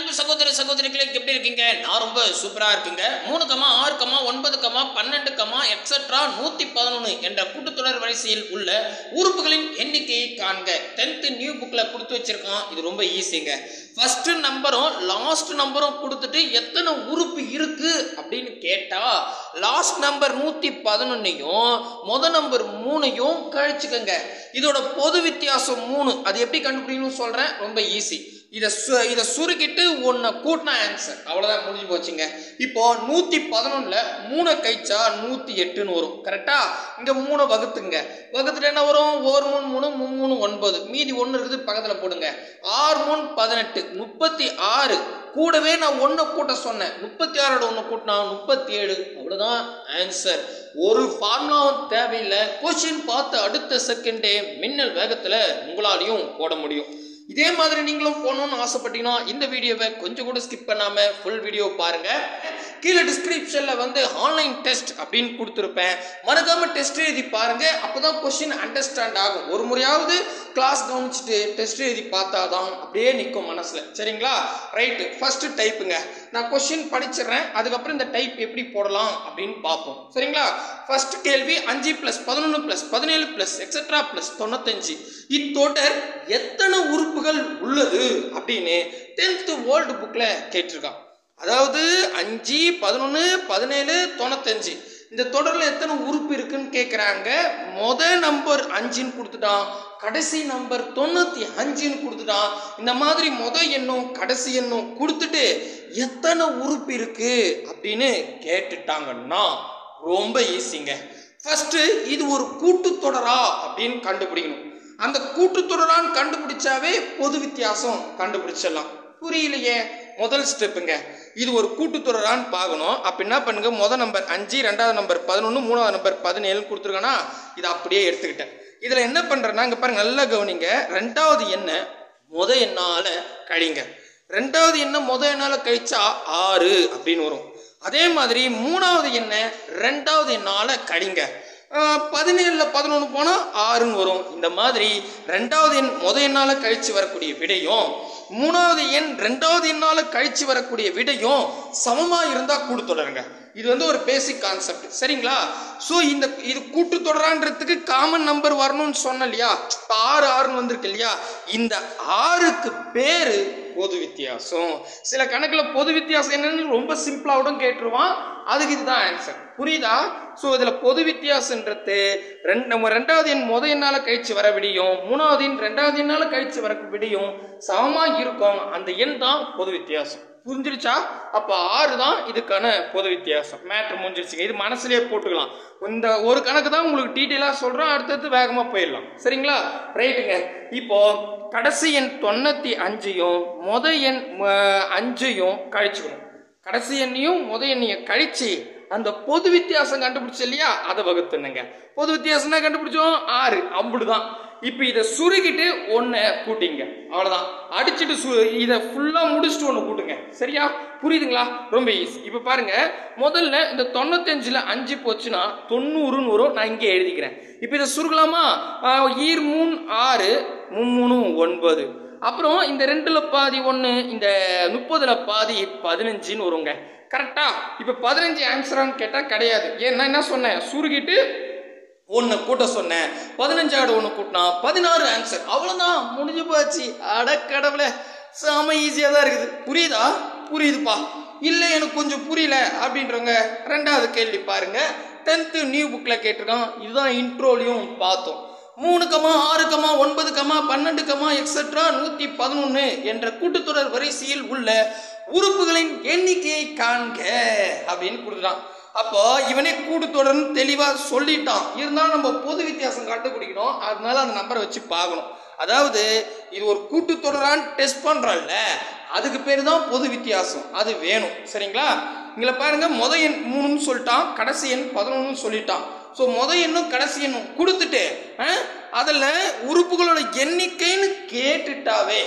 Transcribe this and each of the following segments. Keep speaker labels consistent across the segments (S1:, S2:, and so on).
S1: அன்பு சகோதர சகோதரிகளே எப்படி இருக்கீங்க நான் ரொம்ப சூப்பரா இருக்குங்க மூணு கமா ஆறு கமா ஒன்பது கமா பன்னெண்டு கமா எக்ஸெட்ரா நூத்தி பதினொன்று என்ற கூட்டுத்தொடர் வரிசையில் உள்ள உறுப்புகளின் எண்ணிக்கையை காண்க டென்த் நியூ புக்ல கொடுத்து வச்சிருக்கோம் இது ரொம்ப ஈஸிங்க ஃபர்ஸ்ட் நம்பரும் லாஸ்ட் நம்பரும் கொடுத்துட்டு எத்தனை உறுப்பு இருக்கு அப்படின்னு கேட்டா லாஸ்ட் நம்பர் நூத்தி பதினொன்னையும் முத நம்பர் மூணையும் கழிச்சுக்கோங்க இதோட பொது வித்தியாசம் மூணு அது எப்படி கண்டுபிடிக்கணும்னு சொல்றேன் ரொம்ப ஈஸி இதை சு இதை சுருக்கிட்டு ஒன்றை கூட்டினா ஆன்சர் அவ்வளோதான் முடிஞ்சு போச்சுங்க இப்போ நூற்றி பதினொன்றில் மூணை கழிச்சா நூற்றி எட்டுன்னு வரும் கரெக்டா இங்கே மூணை வகுத்துங்க வகுத்துட்டு என்ன வரும் ஓர் மூணு மூணு மூணு மூணு ஒன்பது மீதி ஒன்று இருக்குது பக்கத்தில் போடுங்க ஆறு மூணு பதினெட்டு முப்பத்தி ஆறு கூடவே நான் ஒன்று கூட்ட சொன்னேன் முப்பத்தி ஆறோட ஒன்று கூட்டினா முப்பத்தி ஏழு அவ்வளோதான் ஆன்சர் ஒரு ஃபார்முலாவும் தேவையில்லை கொஷின் பார்த்து அடுத்த செகண்டே மின்னல் வேகத்தில் உங்களாலையும் போட முடியும் இதே மாதிரி நீங்களும் போகணும்னு ஆசைப்பட்டீங்கன்னா இந்த வீடியோவை கொஞ்சம் கூட ஸ்கிப் பண்ணாம ஃபுல் வீடியோ பாருங்க கீழே டிஸ்கிரிப்ஷன்ல வந்து ஆன்லைன் டெஸ்ட் அப்படின்னு கொடுத்துருப்பேன் மறக்காம டெஸ்ட் எழுதி பாருங்க அப்பதான் கொஸ்டின் அண்டர்ஸ்டாண்ட் ஆகும் ஒரு முறையாவது கிளாஸ் கவனிச்சுட்டு டெஸ்ட் எழுதி பார்த்தாதான் அப்படியே நிற்கும் மனசுல சரிங்களா ரைட்டு ஃபர்ஸ்ட் டைப்புங்க நான் கொஸ்டின் படிச்சிடுறேன் அதுக்கப்புறம் இந்த டைப் எப்படி போடலாம் அப்படின்னு பார்ப்போம் சரிங்களா ஃபர்ஸ்ட் கேள்வி அஞ்சு பிளஸ் பதினொன்று பிளஸ் பதினேழு பிளஸ் எக்ஸெட்ரா பிளஸ் தொண்ணூத்தஞ்சு இத்தொடர் எத்தனை உறுப்புகள் உள்ளது அப்படின்னு டென்த்து வேர்ல்டு புக்கில் கேட்டிருக்கான் அதாவது அஞ்சு பதினொன்று பதினேழு தொண்ணூத்தஞ்சு இந்த தொடரில் எத்தனை உறுப்பு இருக்குன்னு கேட்குறாங்க மொத நம்பர் அஞ்சுன்னு கொடுத்துட்டான் கடைசி நம்பர் தொண்ணூற்றி அஞ்சுன்னு கொடுத்துட்டான் இந்த மாதிரி மொத எண்ணும் கடைசி எண்ணும் கொடுத்துட்டு எத்தனை உறுப்பு இருக்கு அப்படின்னு கேட்டுட்டாங்கன்னா ரொம்ப ஈஸிங்க ஃபர்ஸ்ட் இது ஒரு கூட்டுத்தொடரா அப்படின்னு கண்டுபிடிக்கணும் அந்த கூட்டுத்தொடரான்னு கண்டுபிடிச்சாவே பொது வித்தியாசம் கண்டுபிடிச்சிடலாம் புரியலையே முதல் ஸ்டெப்புங்க இது ஒரு கூட்டுத்தொடரான்னு பார்க்கணும் அப்போ என்ன பண்ணுங்க முதல் நம்பர் அஞ்சு ரெண்டாவது நம்பர் பதினொன்று மூணாவது நம்பர் பதினேழு கொடுத்துருக்கேன்னா இதை அப்படியே எடுத்துக்கிட்டேன் இதில் என்ன பண்ணுறேன்னா இங்கே பாருங்க நல்லா கவனிங்க ரெண்டாவது எண்ணை முத எண்ணால் கழிங்க ரெண்டாவது எண்ணை முத எண்ணால் கழிச்சா ஆறு அப்படின்னு வரும் அதே மாதிரி மூணாவது எண்ணை ரெண்டாவது எண்ணால் கழிங்க பதினேழில் பதினொன்று போனால் ஆறுன்னு வரும் இந்த மாதிரி ரெண்டாவது எண் முத எண்ணால் கழித்து வரக்கூடிய விடையும் மூணாவது எண் ரெண்டாவது எண்ணால் கழித்து வரக்கூடிய விடையும் சமமாக இருந்தால் கூட்டுத்தொடருங்க இது வந்து ஒரு பேசிக் கான்செப்ட் சரிங்களா ஸோ இந்த இது கூட்டுத்தொடரான்றதுக்கு காமன் நம்பர் வரணும்னு சொன்ன இல்லையா இப்போ ஆறு ஆறுன்னு வந்திருக்கு இல்லையா இந்த ஆறுக்கு பேர் பொது வித்தியாசம் சில கணக்கில் பொது வித்தியாசம் என்னன்னு ரொம்ப சிம்பிளாக கூட கேட்டுருவான் அதுக்கு இதுதான் ஆன்சர் புரியுதா ஸோ இதில் பொது வித்தியாசன்றது ரெண்டு நம்ம ரெண்டாவது எண் முத எண்ணால் கழிச்சு வர விடியும் மூணாவது எண் ரெண்டாவது எண்ணால் கழிச்சு வர விடியும் சமமாக இருக்கும் அந்த எண் தான் பொது வித்தியாசம் புரிஞ்சிருச்சா அப்போ ஆறு தான் இதுக்கான பொது வித்தியாசம் மேட்ரு முடிஞ்சிருச்சுங்க இது மனசுலேயே போட்டுக்கலாம் இந்த ஒரு கணக்கு தான் உங்களுக்கு டீட்டெயிலாக சொல்கிறோம் அடுத்தடுத்து வேகமாக போயிடலாம் சரிங்களா ரைட்டுங்க இப்போ கடைசி எண் தொண்ணூற்றி அஞ்சையும் முத எண் அஹ், அஞ்சையும் கழிச்சுக்கணும் கடைசி எண்ணையும் முத எண்ணையும் கழிச்சு அந்த பொது வித்தியாசம் கண்டுபிடிச்சு இல்லையா அதை வகுத்துனுங்க பொது வித்தியாசம்னா கண்டுபிடிச்சோம் ஆறு அம்புடுதான் இப்போ இதை சுருக்கிட்டு ஒன்றை கூட்டிங்க அவ்வளோதான் அடிச்சுட்டு சு இதை ஃபுல்லாக முடிச்சுட்டு ஒன்று கூட்டுங்க சரியா புரியுதுங்களா ரொம்ப ஈஸி இப்போ பாருங்க முதல்ல இந்த தொண்ணூத்தஞ்சில் அஞ்சு போச்சுன்னா தொண்ணூறுன்னு வரும் நான் இங்கே எழுதிக்கிறேன் இப்போ இதை சுருக்கலாமா ஆஹ், ஈர் மூணு ஆறு மும்மூணு ஒன்பது அப்புறம் இந்த ரெண்டுல பாதி ஒன்று இந்த முப்பதுல பாதி பதினஞ்சுன்னு வருங்க கரெக்டா இப்போ பதினஞ்சு ஆன்சரான்னு கேட்டால் கிடையாது ஏன்னா என்ன சொன்னேன் சுருக்கிட்டு ஒன்று கூட்ட சொன்னேன் பதினஞ்சாடு ஒன்று கூட்டினா பதினாறு ஆன்சர் அவ்வளோதான் முடிஞ்சு போச்சு அட கடவுளே செம ஈஸியாக தான் இருக்குது புரியுதா புரியுதுப்பா இல்லை எனக்கு கொஞ்சம் புரியல அப்படின்றவங்க ரெண்டாவது கேள்வி பாருங்க டென்த்து நியூ புக்கில் கேட்டிருக்கான் இதுதான் இன்ட்ரோலையும் பார்த்தோம் மூணு கமா ஆறு கமா ஒன்பது கமா பன்னெண்டு கமா எக்ஸெட்ரா நூற்றி பதினொன்று என்ற கூட்டுத்தொடர் வரிசையில் உள்ள உறுப்புகளின் எண்ணிக்கையை காண்க அப்படின்னு கொடுத்துட்டான் அப்போ இவனே கூட்டுத்தொடர்னு தெளிவாக சொல்லிட்டான் இருந்தாலும் நம்ம பொது வித்தியாசம் கண்டுபிடிக்கணும் அதனால அந்த நம்பரை வச்சு பார்க்கணும் அதாவது இது ஒரு கூட்டுத்தொடரான்னு டெஸ்ட் பண்ணுறோம்ல அதுக்கு பேர் தான் பொது வித்தியாசம் அது வேணும் சரிங்களா இங்கே பாருங்க முத எண் மூணுன்னு சொல்லிட்டான் கடைசி எண் பதினொன்னு சொல்லிட்டான் ஸோ முத எண்ணும் கடைசி எண்ணும் கொடுத்துட்டு அதில் உறுப்புகளோட எண்ணிக்கைன்னு கேட்டுட்டாவே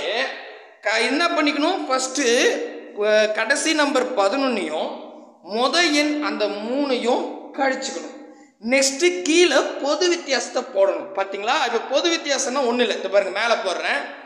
S1: க என்ன பண்ணிக்கணும் ஃபஸ்ட்டு கடைசி நம்பர் பதினொன்னையும் முத எண் அந்த மூணையும் கழிச்சுக்கணும் நெக்ஸ்ட்டு கீழே பொது வித்தியாசத்தை போடணும் பார்த்தீங்களா இப்போ பொது வித்தியாசம்னா ஒன்றும் இல்லை இந்த பாருங்க மேலே போடுறேன்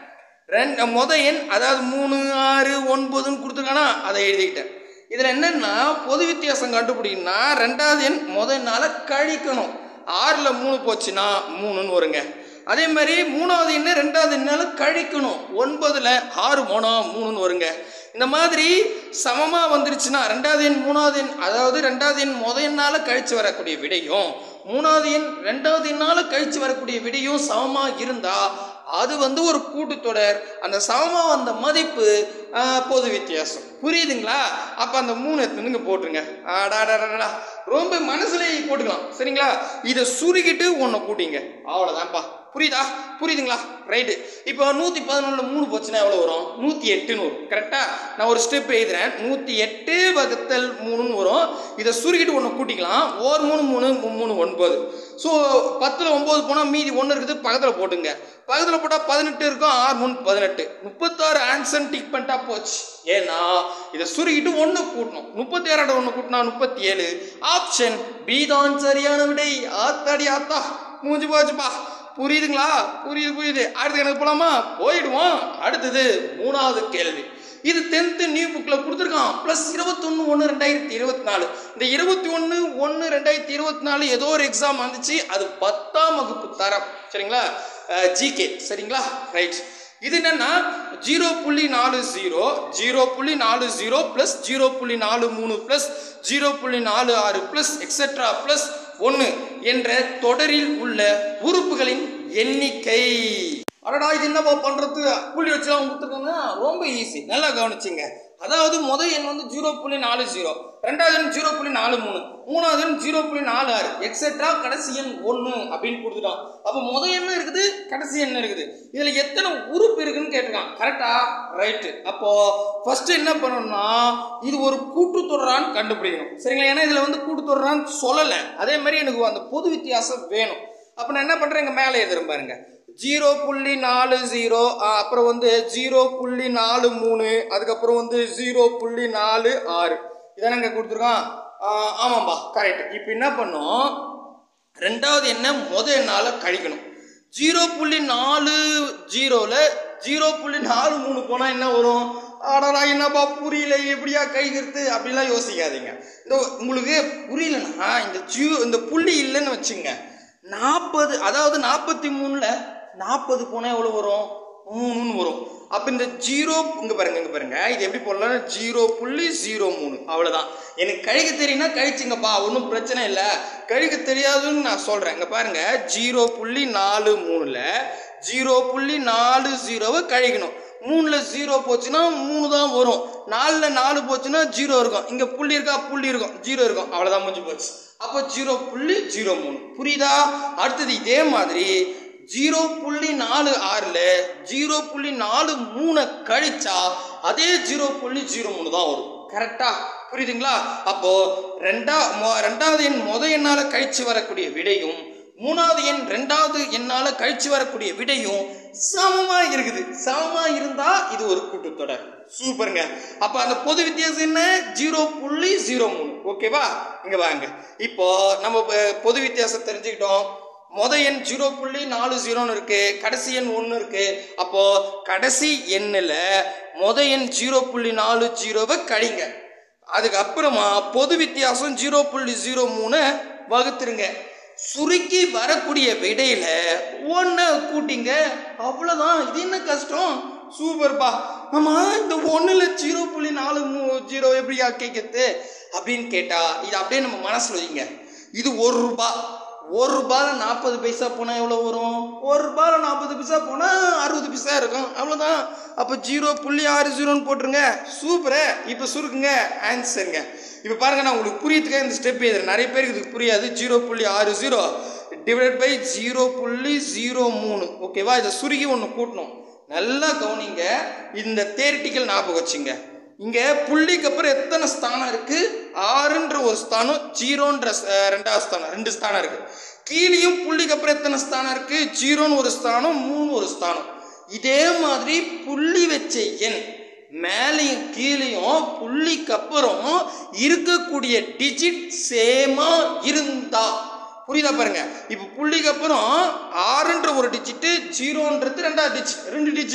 S2: ரெண்டு மொத எண் அதாவது மூணு ஆறு ஒன்பதுன்னு கொடுத்துருக்கானா அதை எழுதிக்கிட்டேன் இதில் என்னன்னா பொது வித்தியாசம் கண்டுபிடிக்கணும்னா ரெண்டாவது எண் முத எண்ணால் கழிக்கணும் ஆறில் மூணு போச்சுன்னா மூணுன்னு வருங்க அதே மாதிரி மூணாவது எண்ணை ரெண்டாவது எண்ணால் கழிக்கணும் ஒன்பதில் ஆறு மூணா மூணுன்னு வருங்க இந்த மாதிரி சமமாக வந்துருச்சுன்னா ரெண்டாவது எண் மூணாவது எண் அதாவது ரெண்டாவது எண் முத எண்ணால் கழிச்சு வரக்கூடிய விடையும் மூணாவது எண் ரெண்டாவது எண்ணால் கழிச்சு வரக்கூடிய விடையும் சமமாக இருந்தால் அது வந்து ஒரு கூட்டுத்தொடர் அந்த சமமாக வந்த மதிப்பு ஆ, பொது வித்தியாசம் புரியுதுங்களா அப்போ அந்த மூணு எடுத்துங்க போட்டுருங்க அடாடாடாடா ரொம்ப மனசுல போட்டுக்கலாம் சரிங்களா இதை சுருக்கிட்டு ஒன்றை கூட்டிங்க அவ்வளோதான்ப்பா புரியுதா புரியுதுங்களா ரைட்டு இப்போ நூற்றி பதினொன்றில் மூணு போச்சுன்னா எவ்வளோ வரும் நூற்றி எட்டுன்னு வரும் கரெக்டாக நான் ஒரு ஸ்டெப் எழுதுறேன் நூற்றி எட்டு வகுத்தல் மூணுன்னு வரும் இதை சுருக்கிட்டு ஒன்று கூட்டிக்கலாம் ஓர் மூணு மூணு மூ- மூணு ஒன்பது ஸோ பத்தில் ஒம்பது போனால் மீதி ஒன்று இருக்குது பக்கத்தில் போட்டுங்க பக்கத்தில் போட்டால் பதினெட்டு இருக்கும் ஆறு மூணு பதினெட்டு முப்பத்தாறு ஆன்சர் டிக் பண்ணிட்டா போச்சு ஏன்னா இதை சுருக்கிட்டு ஒன்று கூட்டணும் முப்பத்தி ஆறாட ஒன்று கூட்டினா முப்பத்தி ஏழு ஆப்ஷன் பி தான் சரியான விடை ஆத்தாடி ஆத்தா மூஞ்சி போச்சுப்பா புரியுதுங்களா புரியுது புரியுது அடுத்து எனக்கு போலாமா போயிடுவோம் அடுத்தது மூணாவது கேள்வி இது டென்த்து நியூ புக்கில் கொடுத்துருக்கான் ப்ளஸ் இருபத்தொன்று ஒன்று ரெண்டாயிரத்தி இருபத்தி நாலு இந்த இருபத்தி ஒன்று ஒன்று ரெண்டாயிரத்தி இருபத்தி நாலு ஏதோ ஒரு எக்ஸாம் வந்துச்சு அது பத்தாம் வகுப்பு தரம் சரிங்களா ஜிகே சரிங்களா ரைட் இது என்னன்னா ஜீரோ புள்ளி நாலு ஜீரோ ஜீரோ புள்ளி நாலு ஜீரோ ப்ளஸ் ஜீரோ புள்ளி நாலு மூணு ப்ளஸ் ஜீரோ புள்ளி நாலு ஆறு ப்ளஸ் எக்ஸெட்ரா ப்ளஸ் ஒன்று என்ற தொடரில் உள்ள உறுப்புகளின் எண்ணிக்கை அடடா இது என்னப்பா பண்றது புள்ளி வச்சுலாம் கொடுத்துருக்காங்க ரொம்ப ஈஸி நல்லா கவனிச்சிங்க அதாவது முதல் எண் வந்து ஜீரோ புள்ளி நாலு ஜீரோ ரெண்டாவது எண் ஜீரோ புள்ளி நாலு மூணு மூணாவது எண் ஜீரோ புள்ளி நாலு ஆறு எக்ஸெட்ரா கடைசி எண் ஒன்று அப்படின்னு கொடுத்துட்டான் அப்போ முதல் எண்ணு இருக்குது கடைசி எண்ணு இருக்குது இதில் எத்தனை உறுப்பு இருக்குன்னு கேட்டிருக்கான் கரெக்டா ரைட்டு அப்போ ஃபர்ஸ்ட் என்ன பண்ணணும்னா இது ஒரு கூட்டுத்தொடரான்னு கண்டுபிடிக்கணும் சரிங்களா ஏன்னா இதில் வந்து கூட்டுத்தொடரான்னு சொல்லலை அதே மாதிரி எனக்கு அந்த பொது வித்தியாசம் வேணும் அப்போ நான் என்ன பண்ணுறேன் இங்கே மேலே எழுதுறேன் பாருங்க ஜீரோ புள்ளி நாலு ஜீரோ அப்புறம் வந்து ஜீரோ புள்ளி நாலு மூணு அதுக்கப்புறம் வந்து ஜீரோ புள்ளி நாலு ஆறு இதானே இங்கே கொடுத்துருக்கான் ஆ, ஆமாம்பா கரெக்ட் இப்போ என்ன பண்ணோம் ரெண்டாவது என்ன முத எண்ணால் கழிக்கணும் ஜீரோ புள்ளி நாலு ஜீரோவில் ஜீரோ புள்ளி நாலு மூணு போனால் என்ன வரும் ஆடா என்னப்பா புரியல எப்படியா கழிக்கிறது அப்படிலாம் யோசிக்காதீங்க இந்த உங்களுக்கு புரியலன்னா இந்த ஜீ இந்த புள்ளி இல்லைன்னு வச்சுங்க நாற்பது அதாவது நாற்பத்தி மூணில் நாற்பது போனால் எவ்வளோ வரும் மூணுன்னு வரும் அப்போ இந்த ஜீரோ இங்கே பாருங்க இங்கே பாருங்க இது எப்படி போடலாம் ஜீரோ புள்ளி ஜீரோ மூணு அவ்வளோதான் எனக்கு கழிக்க தெரியும்னா கழிச்சுங்கப்பா ஒன்றும் பிரச்சனை இல்லை கழிக்க தெரியாதுன்னு நான் சொல்கிறேன் இங்கே பாருங்க ஜீரோ புள்ளி நாலு மூணில் ஜீரோ புள்ளி நாலு ஜீரோவை கழிக்கணும் மூணில் ஜீரோ போச்சுன்னா மூணு தான் வரும் நாலில் நாலு போச்சுன்னா ஜீரோ இருக்கும் இங்கே புள்ளி இருக்கா புள்ளி இருக்கும் ஜீரோ இருக்கும் அவ்வளோதான் முடிஞ்சு போச்சு அப்போ ஜீரோ புள்ளி ஜீரோ மூணு புரியுதா அடுத்தது இதே மாதிரி ஜீரோ புள்ளி நாலு ஆறில் ஜீரோ புள்ளி நாலு மூணை கழிச்சா அதே ஜீரோ புள்ளி ஜீரோ மூணு தான் வரும் கரெக்டா புரியுதுங்களா அப்போ ரெண்டா மொ- ரெண்டாவது எண் முத எண்ணால் கழிச்சு வரக்கூடிய விடையும் மூணாவது எண் ரெண்டாவது எண்ணால கழிச்சு வரக்கூடிய விடையும் சமமா இருக்குது சமமா இருந்தா இது ஒரு கூட்டுத்தொடர் சூப்பருங்க அப்ப அந்த பொது வித்தியாசம் என்ன ஜீரோ புள்ளி ஜீரோ மூணு ஓகேவா இங்க வாங்க இப்போ நம்ம பொ- பொது வித்தியாசம் தெரிஞ்சுக்கிட்டோம் முத எண் ஜீரோ புள்ளி நாலு ஜீரோன்னு இருக்கு கடைசி எண் ஒன்று இருக்கு அப்போ கடைசி எண்ணில் முத எண் ஜீரோ புள்ளி நாலு ஜீரோவை கழிங்க அதுக்கப்புறமா பொது வித்தியாசம் ஜீரோ புள்ளி ஜீரோ மூணை வகுத்துருங்க சுருக்கி வரக்கூடிய விடையில ஒன்றை கூட்டிங்க அவ்வளோதான் இது என்ன கஷ்டம் சூப்பர்ப்பா ஆமா இந்த ஒன்றில் ஜீரோ புள்ளி நாலு மூ ஜீரோ எப்படியா கேட்குறது அப்படின்னு கேட்டா இது அப்படியே நம்ம மனசுல வைங்க இது ஒரு ரூபா ஒரு ரூபாயில நாற்பது பைசா போனால் எவ்வளோ வரும் ஒரு ரூபாயில நாற்பது பைசா போனால் அறுபது பைசா இருக்கும் அவ்வளோதான் அப்போ ஜீரோ புள்ளி ஆறு ஜீரோன்னு போட்டுருங்க சூப்பரு இப்போ சுருக்குங்க ஆன்சருங்க இப்போ பாருங்க நான் உங்களுக்கு புரியத்துக்காக இந்த ஸ்டெப் எழுதுறேன் நிறைய பேருக்கு இதுக்கு புரியாது ஜீரோ புள்ளி ஆறு ஜீரோ டிவைட் பை ஜீரோ புள்ளி ஜீரோ மூணு ஓகேவா இதை சுருக்கி ஒன்று கூட்டணும் நல்லா கவனிங்க இந்த தேரிட்டிக்கல் ஞாபகம் வச்சுங்க இங்க புள்ளிக்கு அப்புறம் எத்தனை ஸ்தானம் இருக்கு ஆறுன்ற ஒரு ஸ்தானம் ஜீரோன்ற ஸ்- அஹ் ரெண்டாவது ஸ்தானம் ரெண்டு ஸ்தானம் இருக்கு கீழேயும் புள்ளிக்கு அப்புறம் எத்தனை ஸ்தானம் இருக்கு ஜீரோன்னு ஒரு ஸ்தானம் மூணு ஒரு ஸ்தானம் இதே மாதிரி புள்ளி வச்ச எண் மேலேயும் கீழேயும் புள்ளிக்கு அப்புறம் இருக்கக்கூடிய டிஜிட் சேமா இருந்தா புரியுதா பாருங்க இப்போ புள்ளிக்கு அப்புறம் ஆறுன்ற ஒரு டிஜிட்டு ஜீரோன்றது ரெண்டாவது டிஜிட் ரெண்டு டிஜிட்டு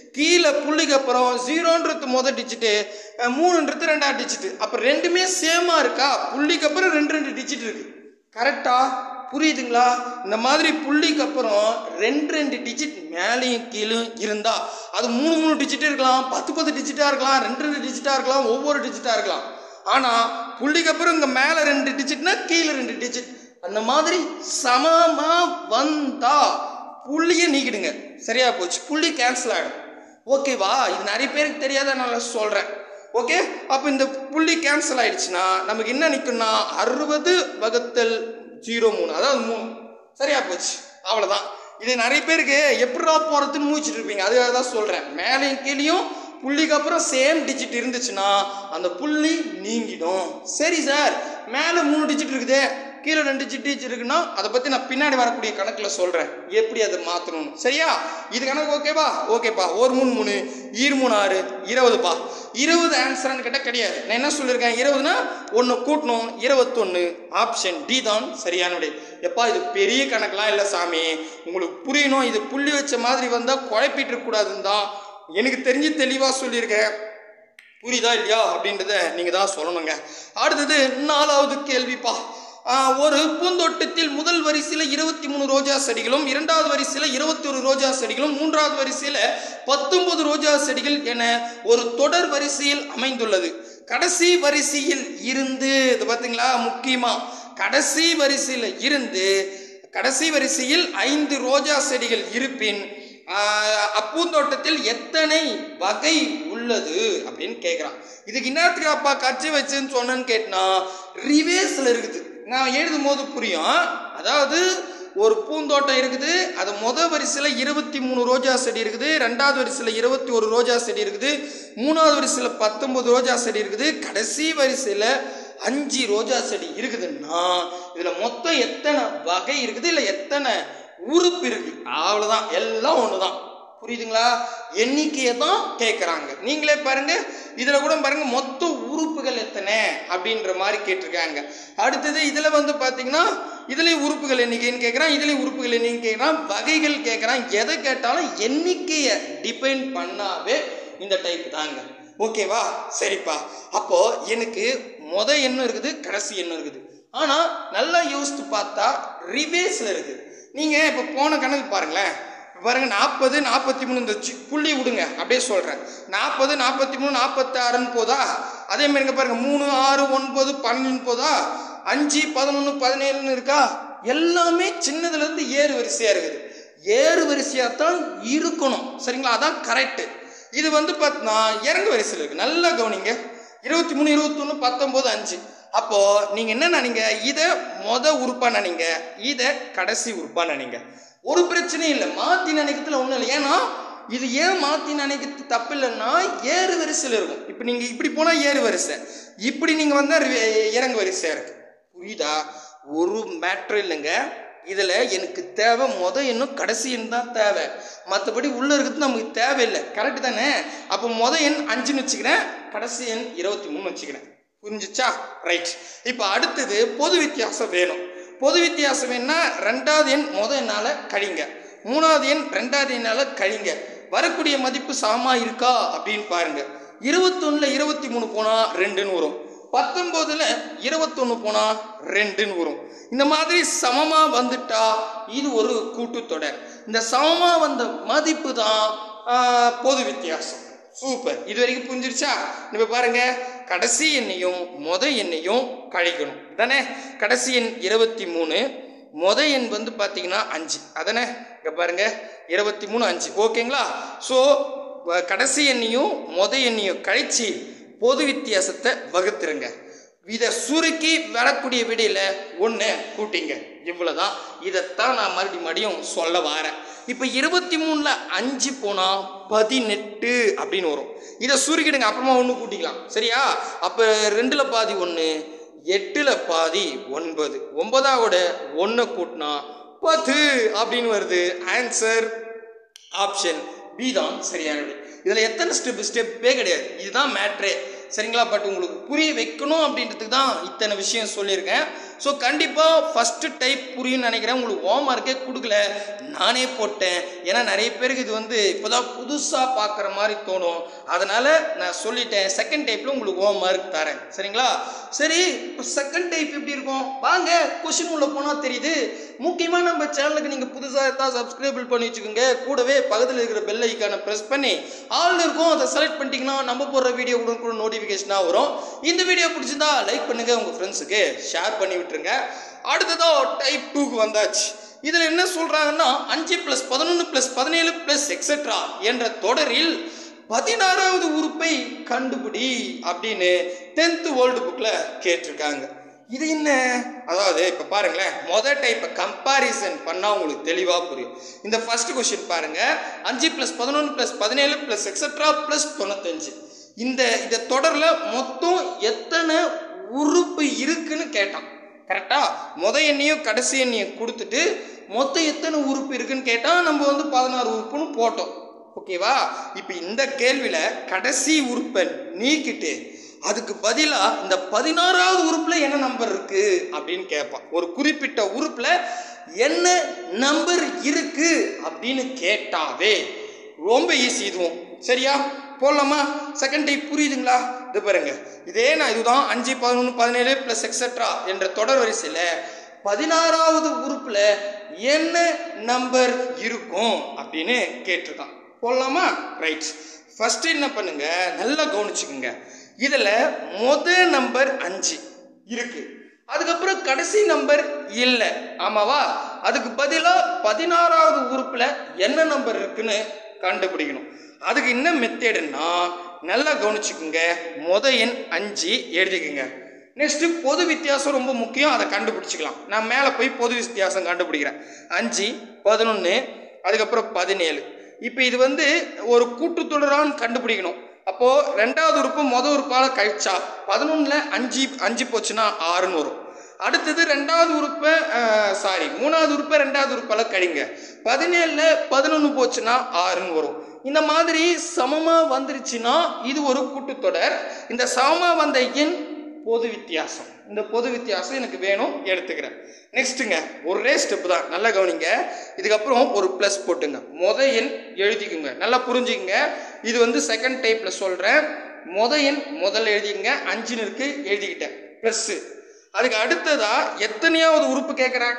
S2: கீழே புள்ளிக்கு அப்புறம் ஜீரோன்றது முதல் டிஜிட்டு மூணுன்றது ரெண்டாவது டிஜிட்டு அப்போ ரெண்டுமே சேமாக இருக்கா புள்ளிக்கு அப்புறம் ரெண்டு ரெண்டு டிஜிட் இருக்கு கரெக்டா புரியுதுங்களா இந்த மாதிரி புள்ளிக்கு அப்புறம் ரெண்டு ரெண்டு டிஜிட் மேலேயும் கீழும் இருந்தா அது மூணு மூணு டிஜிட் இருக்கலாம் பத்து பத்து டிஜிட்டாக இருக்கலாம் ரெண்டு ரெண்டு டிஜிட்டாக இருக்கலாம் ஒவ்வொரு டிஜிட்டாக இருக்கலாம் ஆனால் புள்ளிக்கு அப்புறம் இங்கே மேலே ரெண்டு டிஜிட்னா கீழே ரெண்டு டிஜிட் அந்த மாதிரி சமமா வந்தா புள்ளியை நீக்கிடுங்க சரியா போச்சு புள்ளி கேன்சல் ஆகிடும் ஓகேவா இது நிறைய பேருக்கு தெரியாத நான் சொல்கிறேன் ஓகே அப்போ இந்த புள்ளி கேன்சல் ஆயிடுச்சுன்னா நமக்கு என்ன நிற்கும்னா அறுபது வகுத்தல் ஜீரோ மூணு அதாவது மூணு சரியா போச்சு அவ்வளோதான் இது நிறைய பேருக்கு எப்படா போகிறதுன்னு மூச்சிட்டு இருப்பீங்க அதுக்காக தான் சொல்கிறேன் மேலேயும் கீழேயும் புள்ளிக்கு அப்புறம் சேம் டிஜிட் இருந்துச்சுன்னா அந்த புள்ளி நீங்கிடும் சரி சார் மேலே மூணு டிஜிட் இருக்குதே கீழே ரெண்டு டிஜிட் இருக்குன்னா அதை பற்றி நான் பின்னாடி வரக்கூடிய கணக்கில் சொல்கிறேன் எப்படி அதை மாற்றணும்னு சரியா இது கணக்கு ஓகேவா ஓகேப்பா ஒரு மூணு மூணு ஈர் மூணு ஆறு இருபதுப்பா இருபது ஆன்சர்னு கேட்டால் கிடையாது நான் என்ன சொல்லியிருக்கேன் இருபதுனா ஒன்று கூட்டணும் இருபத்தொன்று ஆப்ஷன் டி தான் சரியான விடை எப்பா இது பெரிய கணக்கெலாம் இல்லை சாமி உங்களுக்கு புரியணும் இது புள்ளி வச்ச மாதிரி வந்தால் குழப்பிட்டு இருக்கக்கூடாதுன்னு தான் எனக்கு தெரிஞ்சு தெளிவாக சொல்லியிருக்கேன் புரியுதா இல்லையா அப்படின்றத நீங்கள் தான் சொல்லணுங்க அடுத்தது நாலாவது கேள்விப்பா ஆஹ், ஒரு பூந்தோட்டத்தில் முதல் வரிசையில் இருபத்தி மூணு ரோஜா செடிகளும் இரண்டாவது வரிசையில் இருபத்தி ஒரு ரோஜா செடிகளும் மூன்றாவது வரிசையில் பத்தொன்பது ரோஜா செடிகள் என ஒரு தொடர் வரிசையில் அமைந்துள்ளது கடைசி வரிசையில் இருந்து இது பார்த்தீங்களா முக்கியமாக கடைசி வரிசையில் இருந்து கடைசி வரிசையில் ஐந்து ரோஜா செடிகள் இருப்பின் ஆஹ், அப்பூந்தோட்டத்தில் எத்தனை வகை உள்ளது அப்படின்னு கேட்குறான் இதுக்கு இன்னத்துக்கு அப்பா கட்சி வச்சுன்னு சொன்னேன்னு கேட்டினா ரிவேஸில் இருக்குது நான் எழுதும் போது புரியும் அதாவது ஒரு பூந்தோட்டம் இருக்குது அது முத வரிசையில் இருபத்தி மூணு ரோஜா செடி இருக்குது ரெண்டாவது வரிசையில் இருபத்தி ஒரு ரோஜா செடி இருக்குது மூணாவது வரிசையில் பத்தொன்பது ரோஜா செடி இருக்குது கடைசி வரிசையில் அஞ்சு ரோஜா செடி இருக்குதுன்னா இதில் மொத்தம் எத்தனை வகை இருக்குது இல்லை எத்தனை உறுப்பு இருக்கு அவ்வளோதான் எல்லாம் ஒன்று தான் புரியுதுங்களா எண்ணிக்கையை தான் கேட்குறாங்க நீங்களே பாருங்க இதில் கூட பாருங்க மொத்த உறுப்புகள் எத்தனை அப்படின்ற மாதிரி கேட்டிருக்காங்க அடுத்தது இதில் வந்து பார்த்தீங்கன்னா இதுலேயும் உறுப்புகள் எண்ணிக்கைன்னு கேட்குறான் இதுலேயும் உறுப்புகள் எண்ணிக்கை கேட்குறான் வகைகள் கேட்குறான் எதை கேட்டாலும் எண்ணிக்கையை டிபெண்ட் பண்ணாவே இந்த டைப் தாங்க ஓகேவா சரிப்பா அப்போ எனக்கு மொத எண்ணம் இருக்குது கடைசி எண்ணம் இருக்குது ஆனால் நல்லா யோசித்து பார்த்தா ரிவேஸில் இருக்குது நீங்கள் இப்போ போன கணக்கு பாருங்களேன் இப்ப பாருங்க நாற்பது நாற்பத்தி மூணு இந்த சி- புள்ளி விடுங்க அப்படியே சொல்கிறேன் நாற்பது நாற்பத்தி மூணு நாற்பத்தாறுன்னு போதா அதே மாதிரிங்க பாருங்க மூணு ஆறு ஒன்பது பன்னெண்டுன்னு போதா அஞ்சு பதினொன்று பதினேழுன்னு இருக்கா எல்லாமே சின்னதுலேருந்து ஏறு வரிசையாக இருக்குது ஏறு வரிசையாக தான் இருக்கணும் சரிங்களா அதான் கரெக்டு இது வந்து பார்த்தீங்கன்னா இறங்கு வரிசையில் இருக்குது நல்லா கவனிங்க இருபத்தி மூணு இருபத்தொன்று பத்தொம்போது அஞ்சு அப்போ நீங்க என்ன நினைங்க இதை மொத உறுப்பா நினைங்க இதை கடைசி உறுப்பா நினைங்க ஒரு பிரச்சனையும் இல்லை மாத்தி நினைக்கிறதுல ஒன்றும் இல்லை ஏன்னா இது ஏன் மாத்தி நினைக்கிறது தப்பு இல்லைன்னா ஏறு வரிசையில் இருக்கும் இப்போ நீங்க இப்படி போனா ஏறு வரிசை இப்படி நீங்க வந்தா ரி- இறங்கு வரிசையா இருக்கு புரியுதா ஒரு மேட்ரு இல்லைங்க இதில் எனக்கு தேவை முத எண்ணும் கடைசி எண் தான் தேவை மற்றபடி உள்ளே இருக்கிறது நமக்கு தேவையில்லை கரெக்டு தானே அப்போ முத எண் அஞ்சுன்னு வச்சுக்கிறேன் கடைசி எண் இருபத்தி மூணு வச்சுக்கிறேன் புரிஞ்சுச்சா ரைட் இப்போ அடுத்தது பொது வித்தியாசம் வேணும் பொது வித்தியாசம் வேணும்னா ரெண்டாவது எண் முத எண்ணால் கழிங்க மூணாவது எண் ரெண்டாவது எண்ணால் கழிங்க வரக்கூடிய மதிப்பு சமமா இருக்கா அப்படின்னு பாருங்க இருபத்தொன்னுல இருபத்தி மூணு போனால் ரெண்டுன்னு வரும் பத்தொம்போதுல இருபத்தொன்று போனால் ரெண்டுன்னு வரும் இந்த மாதிரி சமமா வந்துட்டா இது ஒரு கூட்டுத்தொடர் இந்த சமமா வந்த மதிப்பு தான் ஆஹ், பொது வித்தியாசம் சூப்பர் இது வரைக்கும் புரிஞ்சிருச்சா இப்போ பாருங்க கடைசி எண்ணையும் மொத எண்ணையும் கழிக்கணும் தானே கடைசி எண் இருபத்தி மூணு மொத எண் வந்து பார்த்தீங்கன்னா அஞ்சு அதானே இங்கே பாருங்க இருபத்தி மூணு அஞ்சு ஓகேங்களா ஸோ கடைசி எண்ணையும் மொத எண்ணையும் கழிச்சு பொது வித்தியாசத்தை வகுத்துருங்க இதை சுருக்கி வரக்கூடிய விடையில ஒன்று கூட்டிங்க இவ்வளோதான் இதைத்தான் நான் மறுபடியும் மறுபடியும் சொல்ல வரேன் இப்போ இருபத்தி மூணில் அஞ்சு போனால் பதினெட்டு அப்படின்னு வரும் இதை சுருக்கிடுங்க அப்புறமா ஒன்று கூட்டிக்கலாம் சரியா அப்போ ரெண்டில் பாதி ஒன்று எட்டில் பாதி ஒன்பது ஒன்பதாவோட ஒன்றை கூட்டினா பத்து அப்படின்னு வருது ஆன்சர் ஆப்ஷன் பி தான் சரியான விடை இதில் எத்தனை ஸ்டெப் ஸ்டெப்பே கிடையாது இதுதான் மேட்ரே சரிங்களா பட் உங்களுக்கு புரிய வைக்கணும் அப்படின்றதுக்கு தான் இத்தனை விஷயம் சொல்லியிருக்கேன் ஸோ கண்டிப்பாக ஃபஸ்ட்டு டைப் புரியும்னு நினைக்கிறேன் உங்களுக்கு ஹோம் ஒர்க்கே கொடுக்கல நானே போட்டேன் ஏன்னா நிறைய பேருக்கு இது வந்து இப்போதான் புதுசாக பார்க்குற மாதிரி தோணும் அதனால் நான் சொல்லிட்டேன் செகண்ட் டைப்பில் உங்களுக்கு ஹோம் ஒர்க் தரேன் சரிங்களா சரி இப்போ செகண்ட் டைப் எப்படி இருக்கும் வாங்க கொஷின் உள்ள போனால் தெரியுது முக்கியமாக நம்ம சேனலுக்கு நீங்கள் புதுசாக இருந்தால் சப்ஸ்கிரைபிள் பண்ணி வச்சுக்கோங்க கூடவே பக்கத்தில் இருக்கிற பெல் ஐக்கானை ப்ரெஸ் பண்ணி ஆல் இருக்கும் அதை செலக்ட் பண்ணிட்டீங்கன்னா நம்ம போடுற வீடியோ கூட கூட நோட்டிஃபிகேஷனாக வரும் இந்த வீடியோ பிடிச்சிருந்தா லைக் பண்ணுங்க உங்கள் ஃப்ரெண்ட்ஸுக்கு ஷேர் பண்ணி விட்டுருங்க அடுத்ததோ டைப் டூக்கு வந்தாச்சு இதில் என்ன சொல்கிறாங்கன்னா அஞ்சு ப்ளஸ் பதினொன்று ப்ளஸ் பதினேழு ப்ளஸ் எக்ஸெட்ரா என்ற தொடரில் பதினாறாவது உறுப்பை கண்டுபிடி அப்படின்னு டென்த்து வேர்ல்டு புக்கில் கேட்டிருக்காங்க இது என்ன அதாவது இப்போ பாருங்களேன் மொதல் டைப்பை கம்பாரிசன் பண்ணால் உங்களுக்கு தெளிவாக புரியும் இந்த ஃபர்ஸ்ட் கொஸ்டின் பாருங்க அஞ்சு ப்ளஸ் பதினொன்று ப்ளஸ் பதினேழு ப்ளஸ் எக்ஸட்ரா ப்ளஸ் தொண்ணூத்தஞ்சு இந்த இந்த தொடரில் மொத்தம் எத்தனை உறுப்பு இருக்குன்னு கேட்டான் கரெக்டா முத எண்ணையும் கடைசி எண்ணையும் கொடுத்துட்டு மொத்தம் எத்தனை உறுப்பு இருக்குன்னு கேட்டால் நம்ம வந்து பதினாறு உறுப்புன்னு போட்டோம் ஓகேவா இப்போ இந்த கேள்வியில் கடைசி உறுப்பை நீக்கிட்டு அதுக்கு பதிலாக இந்த பதினாறாவது உறுப்பில் என்ன நம்பர் இருக்கு அப்படின்னு கேட்பான் ஒரு குறிப்பிட்ட உறுப்பில் என்ன நம்பர் இருக்கு அப்படின்னு கேட்டாவே ரொம்ப ஈஸி இதுவும் சரியா போடலாமா செகண்ட் டைப் புரியுதுங்களா இது பாருங்க இதே நான் இதுதான் அஞ்சு பதினொன்று பதினேழு ப்ளஸ் எக்ஸட்ரா என்ற தொடர் வரிசையில் பதினாறாவது உறுப்பில் என்ன நம்பர் இருக்கும் அப்படின்னு கேட்டிருக்கான் போடலாமா ரைட் ஃபர்ஸ்ட் என்ன பண்ணுங்க நல்லா கவனிச்சுக்குங்க இதில் முத நம்பர் அஞ்சு இருக்கு அதுக்கப்புறம் கடைசி நம்பர் இல்லை ஆமாவா அதுக்கு பதிலாக பதினாறாவது உறுப்பில் என்ன நம்பர் இருக்குன்னு கண்டுபிடிக்கணும் அதுக்கு என்ன மெத்தேடுன்னா நல்லா கவனிச்சுக்குங்க முத எண் அஞ்சு எழுதிக்குங்க நெக்ஸ்ட்டு பொது வித்தியாசம் ரொம்ப முக்கியம் அதை கண்டுபிடிச்சிக்கலாம் நான் மேலே போய் பொது வித்தியாசம் கண்டுபிடிக்கிறேன் அஞ்சு பதினொன்று அதுக்கப்புறம் பதினேழு இப்போ இது வந்து ஒரு கூட்டுத்தொடரான்னு கண்டுபிடிக்கணும் அப்போது ரெண்டாவது உறுப்பு மொதல் உறுப்பால் கழிச்சா பதினொன்றில் அஞ்சு அஞ்சு போச்சுன்னா ஆறுன்னு வரும் அடுத்தது ரெண்டாவது உறுப்பை சாரி மூணாவது உறுப்பை ரெண்டாவது உறுப்பால் கழிங்க பதினேழில் பதினொன்று போச்சுன்னா ஆறுன்னு வரும் இந்த மாதிரி சமமாக வந்துருச்சுன்னா இது ஒரு கூட்டுத்தொடர் இந்த சமமாக வந்த எண் பொது வித்தியாசம் இந்த பொது வித்தியாசம் எனக்கு வேணும் எடுத்துக்கிறேன் நெக்ஸ்ட்டுங்க ஒரே ஸ்டெப் தான் நல்லா கவனிங்க இதுக்கப்புறம் ஒரு ப்ளஸ் போட்டுங்க முத எண் எழுதிக்குங்க நல்லா புரிஞ்சுக்குங்க இது வந்து செகண்ட் டைப்பில் சொல்கிறேன் முத எண் முதல்ல எழுதிக்கங்க அஞ்சுன்னு இருக்கு எழுதிக்கிட்டேன் ப்ளஸ்ஸு அதுக்கு அடுத்ததா எத்தனையாவது உறுப்பு கேட்குறாங்க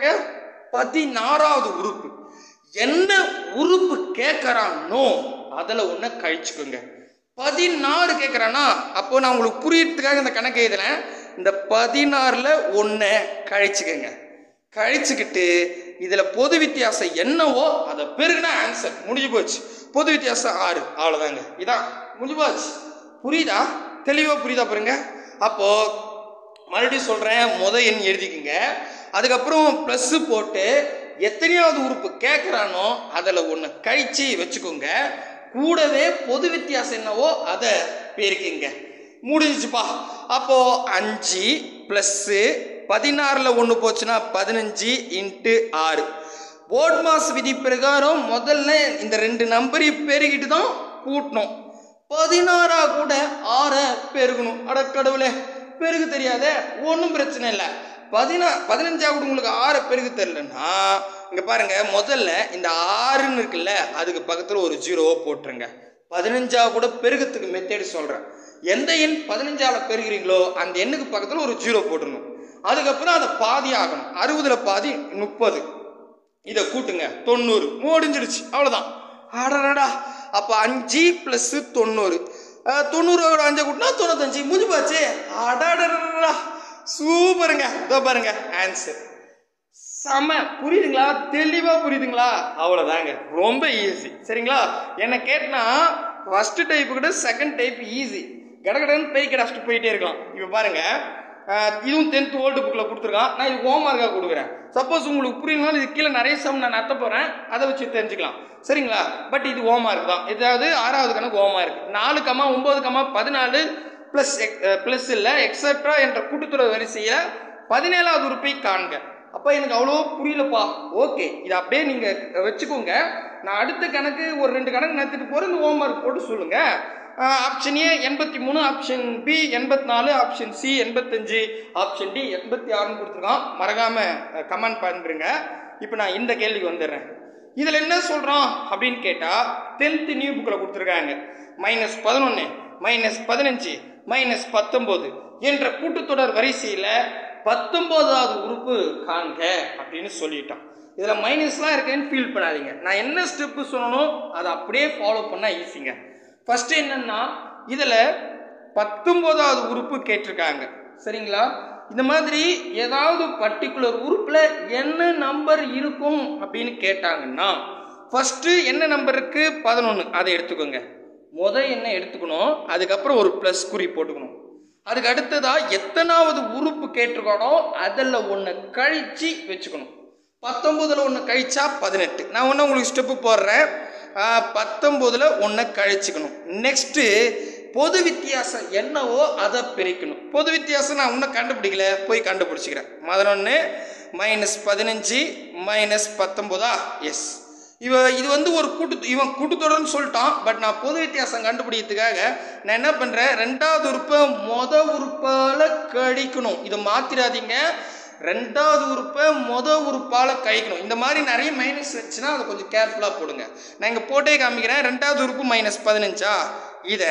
S2: பதினாறாவது உறுப்பு என்ன உறுப்பு கேட்குறானோ அதில் ஒன்று கழிச்சுக்கோங்க பதினாறு கேட்குறானா அப்போ நான் உங்களுக்கு புரியறதுக்காக இந்த கணக்கு எழுதுறேன் இந்த பதினாறில் ஒன்றை கழிச்சுக்கோங்க கழிச்சுக்கிட்டு இதில் பொது வித்தியாசம் என்னவோ அதை பெருகுனா ஆன்சர் முடிஞ்சு போச்சு பொது வித்தியாசம் ஆறு அவ்வளோதாங்க இதான் முடிஞ்சு போச்சு புரியுதா தெளிவாக புரியுதா பாருங்க அப்போது மறுபடியும் சொல்கிறேன் முத எண் எழுதிக்குங்க அதுக்கப்புறம் ப்ளஸ்ஸு போட்டு எத்தனையாவது உறுப்பு கேட்குறானோ அதில் ஒன்று கழிச்சு வச்சுக்கோங்க கூடவே பொது வித்தியாசம் என்னவோ அதை பெருக்கிங்க முடிஞ்சுச்சுப்பா அப்போ அஞ்சு ப்ளஸ்ஸு பதினாறில் ஒன்று போச்சுன்னா பதினஞ்சு இன்ட்டு ஆறு போர்ட் மாஸ் விதி பிரகாரம் முதல்ல இந்த ரெண்டு நம்பரையும் பெருகிட்டு தான் கூட்டணும் பதினாறா கூட ஆறை பெருகணும் அட கடவுளே பெருகு தெரியாதே ஒன்றும் பிரச்சனை இல்லை பதினா பதினஞ்சா கூட உங்களுக்கு ஆறை பெருகு தெரிலன்னா இங்கே பாருங்க முதல்ல இந்த ஆறுன்னு இருக்குல்ல அதுக்கு பக்கத்தில் ஒரு ஜீரோவை போட்டுருங்க பதினஞ்சா கூட பெருகத்துக்கு மெத்தேடு சொல்கிறேன் எந்த எண் பதினஞ்சால பெருகிறீங்களோ அந்த எண்ணுக்கு பக்கத்தில் ஒரு ஜீரோ போட்டுடணும் அதுக்கப்புறம் அதை பாதி ஆகணும் அறுபதில் பாதி முப்பது இதை கூட்டுங்க தொண்ணூறு முடிஞ்சிருச்சு அவ்வளோதான் அடடா அப்போ அஞ்சு ப்ளஸ்ஸு தொண்ணூறு அஹ், தொண்ணூறோட அஞ்சை கூட்டினா தொண்ணூத்தஞ்சு முடிஞ்சு போச்சு அடடடா சூப்பருங்க இதோ பாருங்க ஆன்சர் செம புரியுதுங்களா தெளிவா புரியுதுங்களா அவ்வளோதாங்க ரொம்ப ஈஸி சரிங்களா என்ன கேட்டனா ஃபர்ஸ்ட் டைப் கூட செகண்ட் டைப் ஈஸி கடகடன்னு பெய் கிடாச்சிட்டு போயிட்டே இருக்கலாம் இப்போ பாருங்க அஹ், இதுவும் டென்த் ஓல்டு புக்கில் கொடுத்துருக்கான் நான் இது ஹோம்ஒர்க்காக கொடுக்குறேன் சப்போஸ் உங்களுக்கு புரியலனாலும் இது கீழே நிறைய சம் நான் நடத்த போகிறேன் அதை வச்சு தெரிஞ்சுக்கலாம் சரிங்களா பட் இது ஹோம்ஒர்க் தான் இதாவது ஆறாவது கணக்கு ஹோம்ஒர்க் நாலு கமா ஒம்பது கமா பதினாலு ப்ளஸ் ப்ளஸ் இல்லை எக்ஸட்ரா என்ற கூட்டுத்தொடர் வரிசையில் பதினேழாவது உறுப்பை காண்க அப்போ எனக்கு அவ்வளோ புரியலப்பா ஓகே இதை அப்படியே நீங்கள் வச்சுக்கோங்க நான் அடுத்த கணக்கு ஒரு ரெண்டு கணக்கு நடத்திட்டு போகிறேன் இந்த ஹோம்ஒர்க் போட்டு சொல்லுங்கள் ஆப்ஷன் ஏ எண்பத்தி மூணு ஆப்ஷன் பி எண்பத்தி நாலு ஆப்ஷன் சி எண்பத்தஞ்சு ஆப்ஷன் டி எண்பத்தி ஆறுன்னு கொடுத்துருக்கான் மறக்காமல் கமெண்ட் பண்ணுறேங்க இப்போ நான் இந்த கேள்விக்கு வந்துடுறேன் இதில் என்ன சொல்கிறோம் அப்படின்னு கேட்டால் டென்த்து நியூ புக்கில் கொடுத்துருக்காங்க மைனஸ் பதினொன்று மைனஸ் பதினஞ்சு மைனஸ் பத்தொம்போது என்ற கூட்டுத்தொடர் வரிசையில் பத்தொம்போதாவது உறுப்பு காண்க அப்படின்னு சொல்லிட்டோம் இதில் மைனஸ்லாம் இருக்கேன்னு ஃபீல் பண்ணாதீங்க நான் என்ன ஸ்டெப்பு சொல்லணும் அதை அப்படியே ஃபாலோ பண்ணால் ஈஸிங்க ஃபஸ்ட்டு என்னென்னா இதில் பத்தொம்போதாவது உறுப்பு கேட்டிருக்காங்க சரிங்களா இந்த மாதிரி ஏதாவது பர்டிகுலர் உறுப்பில் என்ன நம்பர் இருக்கும் அப்படின்னு கேட்டாங்கன்னா ஃபஸ்ட்டு என்ன நம்பர் இருக்கு பதினொன்று அதை எடுத்துக்கோங்க முத என்ன எடுத்துக்கணும் அதுக்கப்புறம் ஒரு ப்ளஸ் குறி போட்டுக்கணும் அதுக்கு அடுத்ததா எத்தனாவது உறுப்பு கேட்டிருக்கானோ அதில் ஒன்று கழிச்சு வச்சுக்கணும் பத்தொம்போதில் ஒன்று கழிச்சா பதினெட்டு நான் ஒன்று உங்களுக்கு ஸ்டெப்பு போடுறேன் பத்தொம்போதில் ஒன்றை கழிச்சுக்கணும் நெக்ஸ்ட்டு பொது வித்தியாசம் என்னவோ அதை பிரிக்கணும் பொது வித்தியாசம் நான் இன்னும் கண்டுபிடிக்கல போய் கண்டுபிடிச்சிக்கிறேன் பதினொன்று மைனஸ் பதினஞ்சு மைனஸ் பத்தொம்போதா எஸ் இவ இது வந்து ஒரு கூட்டு இவன் கூட்டுத்தொடர்னு சொல்லிட்டான் பட் நான் பொது வித்தியாசம் கண்டுபிடிக்கிறதுக்காக நான் என்ன பண்ணுறேன் ரெண்டாவது உறுப்பை மொத உறுப்பால் கழிக்கணும் இதை மாற்றிடாதீங்க ரெண்டாவது உறுப்பை மொத உறுப்பால் கழிக்கணும் இந்த மாதிரி நிறைய மைனஸ் இருந்துச்சுன்னா அதை கொஞ்சம் கேர்ஃபுல்லாக போடுங்க நான் இங்கே போட்டே காமிக்கிறேன் ரெண்டாவது உறுப்பு மைனஸ் பதினஞ்சா இதை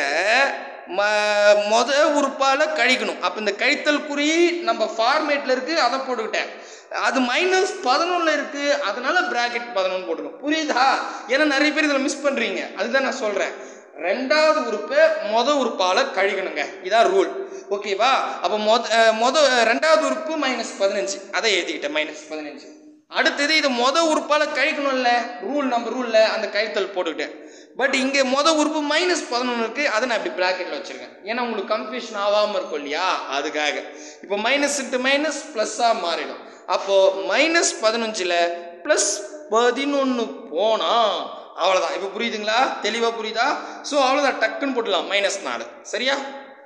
S2: ம மொத உறுப்பால் கழிக்கணும் அப்போ இந்த கழித்தல் குறி நம்ம ஃபார்மேட்டில் இருக்குது அதை போட்டுக்கிட்டேன் அது மைனஸ் பதினொன்றில் இருக்குது அதனால பிராக்கெட் பதினொன்று போட்டுக்கணும் புரியுதா ஏன்னா நிறைய பேர் இதில் மிஸ் பண்ணுறீங்க அதுதான் நான் சொல்கிறேன் ரெண்டாவது உறுப்பை மொத உறுப்பால் கழிக்கணுங்க இதான் ரூல் ஓகேவா அப்போ மொத அஹ், மொத ரெண்டாவது உறுப்பு மைனஸ் பதினஞ்சு அதை எழுதிக்கிட்டேன் மைனஸ் பதினஞ்சு அடுத்தது இது மொத உறுப்பால் கழிக்கணும்ல ரூல் நம்ம ரூலில் அந்த கழித்தல் போட்டுக்கிட்டேன் பட் இங்கே மொத உறுப்பு மைனஸ் பதினொன்று இருக்குது அதை நான் இப்படி ப்ராக்கெட்டில் வச்சுருக்கேன் ஏன்னா உங்களுக்கு கன்ஃபியூஷன் ஆகாமல் இருக்கும் இல்லையா அதுக்காக இப்போ மைனஸ் இன்ட்டு மைனஸ் ப்ளஸ்ஸாக மாறிடும் அப்போது மைனஸ் பதினஞ்சில் ப்ளஸ் பதினொன்று போனால் அவ்வளோதான் இப்போ புரியுதுங்களா தெளிவாக புரியுதா ஸோ அவ்வளோதான் டக்குன்னு போட்டுடலாம் மைனஸ் நாலு சரியா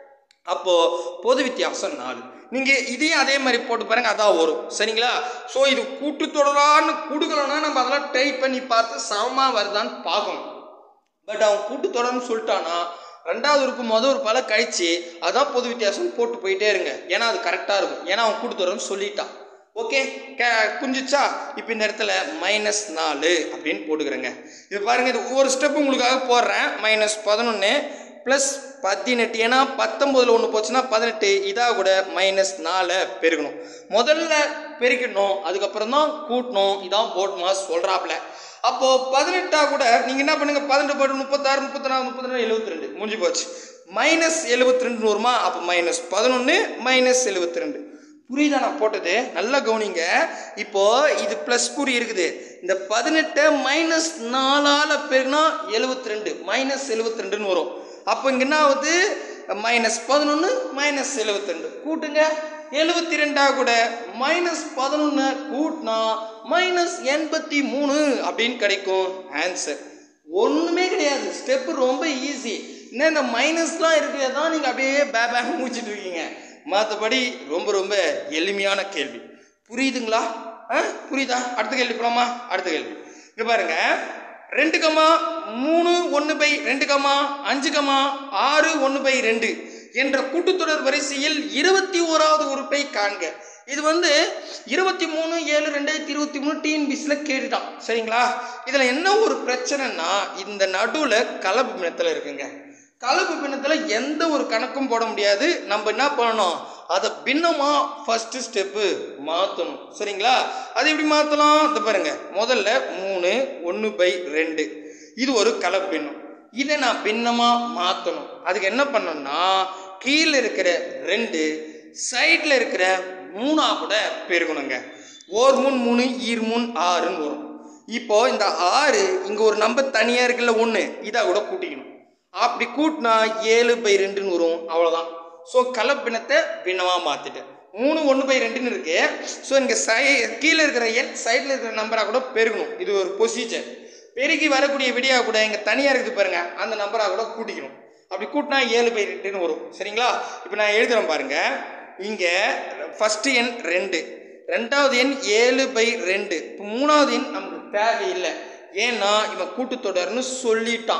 S2: அப்போது பொது வித்தியாசம் நாலு நீங்கள் இதையும் அதே மாதிரி போட்டு பாருங்க அதான் வரும் சரிங்களா ஸோ இது கூட்டுத்தொடரான்னு கொடுக்கலன்னா நம்ம அதெல்லாம் டைப் பண்ணி பார்த்து சமமாக வருதான்னு பார்க்கணும் பட் அவன் கூட்டுத்தொடர்னு சொல்லிட்டானா ரெண்டாவது உறுப்பு மொதல் உறுப்பால கழிச்சு அதான் பொது வித்தியாசம் போட்டு போயிட்டே இருங்க ஏன்னா அது கரெக்டாக இருக்கும் ஏன்னா அவன் கூட்டுத்தொடர்னு சொல்லிட்டான் ஓகே கே புரிஞ்சிச்சா இப்போ இந்த இடத்துல மைனஸ் நாலு அப்படின்னு போட்டுக்கிறேங்க இது பாருங்க இது ஒவ்வொரு ஸ்டெப் உங்களுக்காக போடுறேன் மைனஸ் பதினொன்று ப்ளஸ் பதினெட்டு ஏன்னா பத்தொம்போதில் ஒன்று போச்சுன்னா பதினெட்டு இதாக கூட மைனஸ் நாலை பெருக்கணும் முதல்ல பெருக்கணும் அதுக்கப்புறம் தான் கூட்டணும் இதான் போட்டுமா சொல்கிறாப்புல அப்போது பதினெட்டா கூட நீங்கள் என்ன பண்ணுங்க பதினெட்டு போட்டு முப்பத்தாறு முப்பத்தி நாலு முப்பத்தி நாலு எழுபத்தி ரெண்டு முடிஞ்சு போச்சு மைனஸ் எழுபத்தி ரெண்டு வருமா அப்போ மைனஸ் பதினொன்று மைனஸ் எழுபத்தி ரெண்டு புரியுதா நான் போட்டது நல்லா கவனிங்க இப்போ இது ப்ளஸ் குறி இருக்குது இந்த பதினெட்டை மைனஸ் நாலால் பெருனா எழுபத்தி ரெண்டு மைனஸ் எழுபத்தி ரெண்டுன்னு வரும் அப்போ இங்கே என்ன ஆகுது மைனஸ் பதினொன்று மைனஸ் எழுபத்தி ரெண்டு கூட்டுங்க எழுபத்தி ரெண்டா கூட மைனஸ் பதினொன்று கூட்டினா மைனஸ் எண்பத்தி மூணு அப்படின்னு கிடைக்கும் ஆன்சர் ஒன்றுமே கிடையாது ஸ்டெப்பு ரொம்ப ஈஸி இன்னும் இந்த மைனஸ்லாம் இருக்கிறது தான் நீங்கள் அப்படியே பே பேக் முடிச்சிட்டு இருக்கீங்க மற்றபடி ரொம்ப ரொம்ப எளிமையான கேள்வி புரியுதுங்களா ஆ புரியுதா அடுத்த கேள்வி போலாமா அடுத்த கேள்வி இங்கே பாருங்க ரெண்டு கமா மூணு ஒன்று பை ரெண்டு கமா அஞ்சு கமா ஆறு ஒன்று பை ரெண்டு என்ற கூட்டுத்தொடர் வரிசையில் இருபத்தி ஓராவது உறுப்பை காண்க இது வந்து இருபத்தி மூணு ஏழு ரெண்டாயிரத்தி இருபத்தி மூணு டிஎன்பிசியில் கேட்டுட்டான் சரிங்களா இதில் என்ன ஒரு பிரச்சனைனா இந்த நடுவில் கலப்பு பிணத்தில் இருக்குங்க கலப்பு பின்னத்தில் எந்த ஒரு கணக்கும் போட முடியாது நம்ம என்ன பண்ணணும் அதை பின்னமாக ஃபஸ்ட்டு ஸ்டெப்பு மாற்றணும் சரிங்களா அது எப்படி மாற்றலாம் இந்த பாருங்க முதல்ல மூணு ஒன்று பை ரெண்டு இது ஒரு கலப்பு பின்னம் இதை நான் பின்னமாக மாற்றணும் அதுக்கு என்ன பண்ணணும்னா கீழே இருக்கிற ரெண்டு சைடில் இருக்கிற மூணா கூட பெருகணுங்க ஓர் மூணு மூணு ஈர் மூணு ஆறுன்னு வரும் இப்போ இந்த ஆறு இங்கே ஒரு நம்பர் தனியாக இருக்குல்ல ஒன்று இதை கூட கூட்டிக்கணும் அப்படி கூட்டினா ஏழு பை ரெண்டுன்னு வரும் அவ்வளோதான் ஸோ கலப்பினத்தை பின்னமாக மாற்றிட்டேன் மூணு ஒன்று பை ரெண்டுன்னு இருக்கு ஸோ இங்கே சை கீழே இருக்கிற எண் சைடில் இருக்கிற நம்பராக கூட பெருகணும் இது ஒரு ப்ரொசீஜர் பெருகி வரக்கூடிய விடியா கூட இங்கே தனியாக இருக்குது பாருங்க அந்த நம்பராக கூட கூட்டிக்கணும் அப்படி கூட்டினா ஏழு பை ரெண்டுன்னு வரும் சரிங்களா இப்போ நான் எழுதுறேன் பாருங்க இங்கே ஃபஸ்ட்டு எண் ரெண்டு ரெண்டாவது எண் ஏழு பை ரெண்டு இப்போ மூணாவது எண் நமக்கு தேவையில்லை ஏன்னா இவன் கூட்டுத்தொடர்னு சொல்லிட்டான்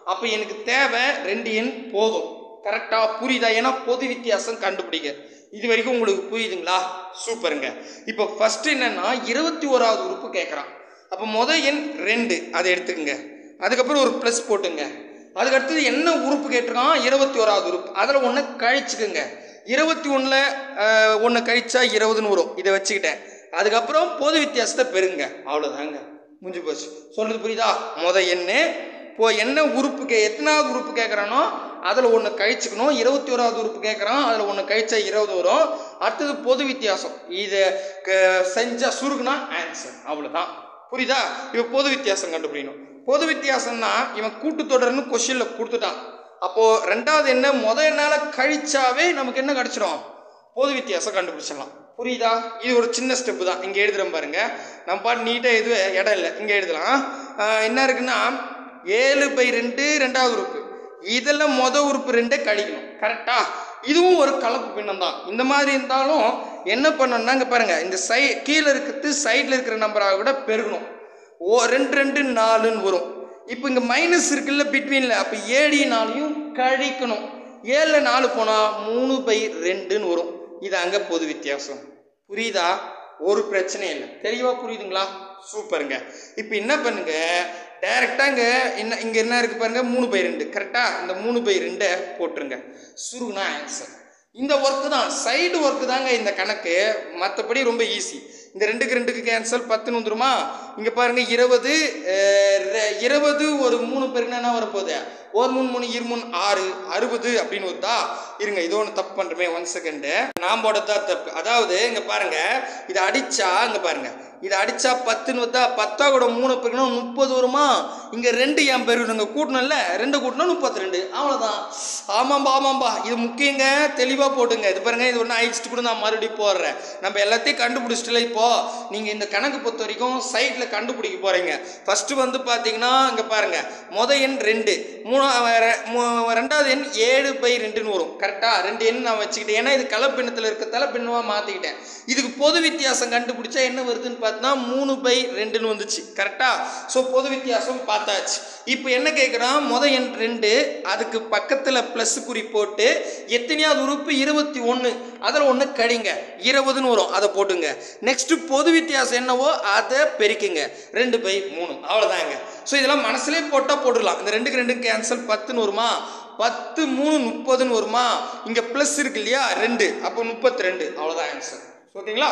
S2: அப்போ எனக்கு தேவை ரெண்டு எண் போதும் கரெக்டாக புரியுதா ஏன்னா பொது வித்தியாசம் கண்டுபிடிக்க இது வரைக்கும் உங்களுக்கு புரியுதுங்களா சூப்பருங்க இப்போ ஃபர்ஸ்ட் என்னன்னா இருபத்தி ஓராவது உறுப்பு கேட்குறான் அப்போ முத எண் ரெண்டு அதை எடுத்துக்கங்க அதுக்கப்புறம் ஒரு ப்ளஸ் போட்டுங்க அதுக்கடுத்தது என்ன உறுப்பு கேட்டிருக்கான் இருபத்தி ஓராவது உறுப்பு அதில் ஒன்று கழிச்சுக்குங்க இருபத்தி ஒன்றில் ஒன்று கழிச்சா இருபதுன்னு வரும் இதை வச்சுக்கிட்டேன் அதுக்கப்புறம் பொது வித்தியாசத்தை பெருங்க அவ்வளோதாங்க முடிஞ்சு போச்சு சொல்றது புரியுதா முத எண்ணு இப்போ என்ன உறுப்பு கே எத்தனாவது உறுப்பு கேட்குறானோ அதில் ஒன்று கழிச்சுக்கணும் இருபத்தி ஓராவது உறுப்பு கேட்குறான் அதில் ஒன்று கழிச்சா இருபது வரும் அடுத்தது பொது வித்தியாசம் இதை செஞ்சால் சுருக்குனா ஆன்சர் அவ்வளோதான் புரியுதா இப்போ பொது வித்தியாசம் கண்டுபிடிக்கணும் பொது வித்தியாசம்னா இவன் கூட்டுத்தொடர்னு கொஷினில் கொடுத்துட்டான் அப்போது ரெண்டாவது என்ன முத என்னால் கழிச்சாவே நமக்கு என்ன கிடச்சிரும் பொது வித்தியாசம் கண்டுபிடிச்சிடலாம் புரியுதா இது ஒரு சின்ன ஸ்டெப்பு தான் இங்கே எழுதுறோம் பாருங்க நம்ம பாட்டு நீட்டாக எதுவும் இடம் இல்லை இங்கே எழுதலாம் ஆஹ் என்ன இருக்குன்னா ஏழு பை ரெண்டு ரெண்டாவது உறுப்பு இதில் மொத உறுப்பு ரெண்டே கழிக்கணும் கரெக்டா இதுவும் ஒரு கலப்பு பின்னம் தான் இந்த மாதிரி இருந்தாலும் என்ன பண்ணணும்னா இங்கே பாருங்க இந்த சை கீழே இருக்கிறது சைடில் இருக்கிற நம்பராக கூட பெருகணும் ஓ ரெண்டு ரெண்டு நாலுன்னு வரும் இப்போ இங்கே மைனஸ் இருக்குல்ல பிட்வீனில் அப்போ ஏடி நாலையும் கழிக்கணும் ஏழில் நாலு போனால் மூணு பை ரெண்டுன்னு வரும் இது அங்கே பொது வித்தியாசம் புரியுதா ஒரு பிரச்சனையும் இல்லை தெளிவாக புரியுதுங்களா சூப்பருங்க இப்போ என்ன பண்ணுங்க டைரெக்டாக இங்கே என்ன இங்கே என்ன இருக்கு பாருங்க மூணு பை ரெண்டு கரெக்டாக இந்த மூணு பை ரெண்டை போட்டுருங்க சுருகுனா ஆன்சர் இந்த ஒர்க்கு தான் சைடு ஒர்க்கு தாங்க இந்த கணக்கு மற்றபடி ரொம்ப ஈஸி இந்த ரெண்டுக்கு ரெண்டுக்கு கேன்சல் பத்துன்னு வந்துருமா இங்கே பாருங்க இருபது அஹ், ரெ- இருபது ஒரு மூணு பேருக்கு என்ன வரப்போகுது ஒரு மூணு மூணு இரு மூணு ஆறு அறுபது அப்படின்னு வருதா இருங்க இது ஒன்று தப்பு பண்ணுறமே ஒன் செகண்டு நான் போடுறது தான் தப்பு அதாவது இங்கே பாருங்க இதை அடிச்சா இங்கே பாருங்க இதை அடிச்சா பத்துன்னு வந்தா பத்தா கூட மூணு பெருக்கணும் முப்பது வருமா இங்கே ரெண்டு என் பேர் இங்கே கூட்டணும்ல ரெண்டு கூட்டணும் முப்பத்தி ரெண்டு அவ்வளோதான் ஆமாம்பா ஆமாம்பா இது முக்கியங்க தெளிவாக போட்டுங்க இது பாருங்க இது ஒன்று அழிச்சிட்டு கூட நான் மறுபடியும் போடுறேன் நம்ம எல்லாத்தையும் கண்டுபிடிச்சிட்டல இப்போ நீங்கள் இந்த கணக்கு பொறுத்த வரைக்கும் சைட்டில் கண்டுபிடிக்க போகிறீங்க ஃபஸ்ட்டு வந்து பார்த்தீங்கன்னா இங்கே பாருங்க முத எண் ரெண்டு மூணா ரெ- மூ- ரெண்டாவது எண் ஏழு பை ரெண்டுன்னு வரும் கரெக்டாக ரெண்டு எண் நான் வச்சுக்கிட்டேன் ஏன்னா இது கலப்பின்னத்தில் இருக்க தலைப்பின்னமாக மாற்றிக்கிட்டேன் இதுக்கு பொது வித்தியாசம் கண்டுபிடிச்சா என்ன வருதுன்னு பார்த்தா மூணு பை ரெண்டுன்னு வந்துச்சு கரெக்டாக ஸோ பொது வித்தியாசம் பார்த்தாச்சு இப்போ என்ன கேட்குறான் முத எண் ரெண்டு அதுக்கு பக்கத்தில் ப்ளஸ் குறி போட்டு எத்தனையாவது உறுப்பு இருபத்தி ஒன்று அதில் ஒன்று கழிங்க இருபதுன்னு வரும் அதை போட்டுங்க நெக்ஸ்ட் பொது வித்தியாசம் என்னவோ அதை பெருக்குங்க ரெண்டு பை மூணு அவ்வளோதாங்க ஸோ இதெல்லாம் மனசுலேயே போட்டால் போட்டுடலாம் இந்த ரெண்டுக்கு ரெண்டு கேன்சல் பத்துன்னு வருமா பத்து மூணு முப்பதுன்னு வருமா இங்கே ப்ளஸ் இருக்கு இல்லையா ரெண்டு அப்போ முப்பத்தி ரெண்டு அவ்வளோதான் ஆன்சர் ஓகேங்களா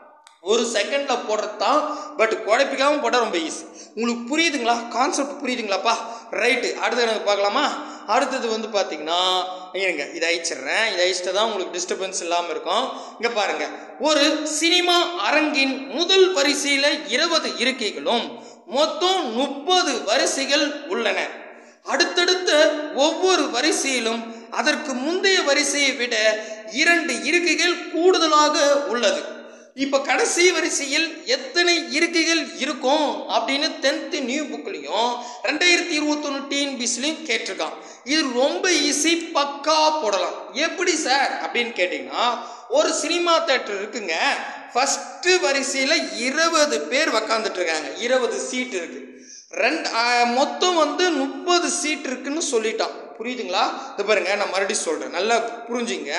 S2: ஒரு செகண்டில் போடுறது தான் பட் குழப்பிக்காம போட்டால் ரொம்ப ஈஸி உங்களுக்கு புரியுதுங்களா கான்செப்ட் புரியுதுங்களாப்பா ரைட்டு அடுத்து எனக்கு பார்க்கலாமா அடுத்தது வந்து பார்த்தீங்கன்னா இருங்க இதை அழிச்சிடுறேன் இதை அழிச்சிட்டு தான் உங்களுக்கு டிஸ்டர்பன்ஸ் இல்லாமல் இருக்கும் இங்கே பாருங்க ஒரு சினிமா அரங்கின் முதல் வரிசையில் இருபது இருக்கைகளும் மொத்தம் முப்பது வரிசைகள் உள்ளன அடுத்தடுத்த ஒவ்வொரு வரிசையிலும் அதற்கு முந்தைய வரிசையை விட இரண்டு இருக்கைகள் கூடுதலாக உள்ளது இப்ப கடைசி வரிசையில் எத்தனை இருக்கைகள் இருக்கும் அப்படின்னு டென்த்து நியூ புக்லையும் ரெண்டாயிரத்தி இருபத்தொன்னு டிஎன்பிசிலையும் கேட்டிருக்கான் இது ரொம்ப ஈஸி பக்கா போடலாம் எப்படி சார் அப்படின்னு கேட்டிங்கன்னா ஒரு சினிமா தேட்டர் இருக்குங்க ஃபர்ஸ்ட் வரிசையில் இருபது பேர் உக்காந்துட்டு இருக்காங்க இருபது சீட் இருக்கு ரெண்டு ஆ, மொத்தம் வந்து முப்பது சீட் இருக்குன்னு சொல்லிட்டான் புரியுதுங்களா இது பாருங்க நான் மறுபடியும் சொல்றேன் நல்லா புரிஞ்சுங்க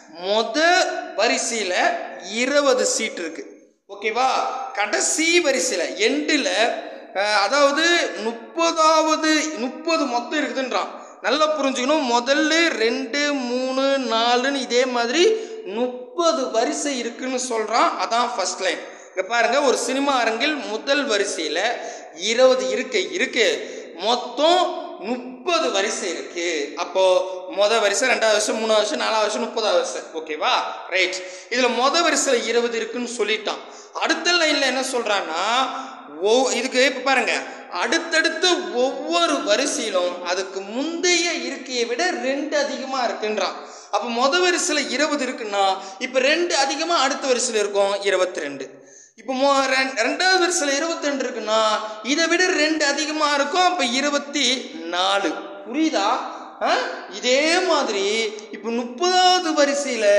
S2: மொத வரிசையில் இருபது சீட் இருக்கு ஓகேவா கடைசி வரிசையில் எண்டில் அதாவது முப்பதாவது முப்பது மொத்தம் இருக்குதுன்றான் நல்லா புரிஞ்சுக்கணும் முதல்ல ரெண்டு மூணு நாலுன்னு இதே மாதிரி முப்பது வரிசை இருக்குன்னு சொல்கிறான் அதான் ஃபர்ஸ்ட் லைன் இங்க பாருங்க ஒரு சினிமா அரங்கில் முதல் வரிசையில் இருபது இருக்கை இருக்கு மொத்தம் முப்பது வரிசை இருக்கு அப்போ மொத வரிசை ரெண்டாவது வருஷம் மூணாவது வருஷம் நாலாவது வருஷம் முப்பதாவது வருஷம் ஓகேவா ரைட் இதுல மொத வரிசையில் இருபது இருக்குன்னு சொல்லிட்டான் அடுத்த லைன்ல என்ன சொல்றான்னா ஓ இதுக்கு இப்போ பாருங்க அடுத்தடுத்த ஒவ்வொரு வரிசையிலும் அதுக்கு முந்தைய இருக்கையை விட ரெண்டு அதிகமாக இருக்குன்றான் அப்போ மொத வரிசையில் இருபது இருக்குன்னா இப்போ ரெண்டு அதிகமாக அடுத்த வரிசையில் இருக்கும் இருபத்தி ரெண்டு இப்போ மொ ரெண்- ரெண்டாவது வரிசையில் இருபத்தி ரெண்டு இருக்குன்னா இதை விட ரெண்டு அதிகமாக இருக்கும் அப்போ இருபத்தி நாலு புரியுதா ஆ? இதே மாதிரி இப்போ முப்பதாவது வரிசையில்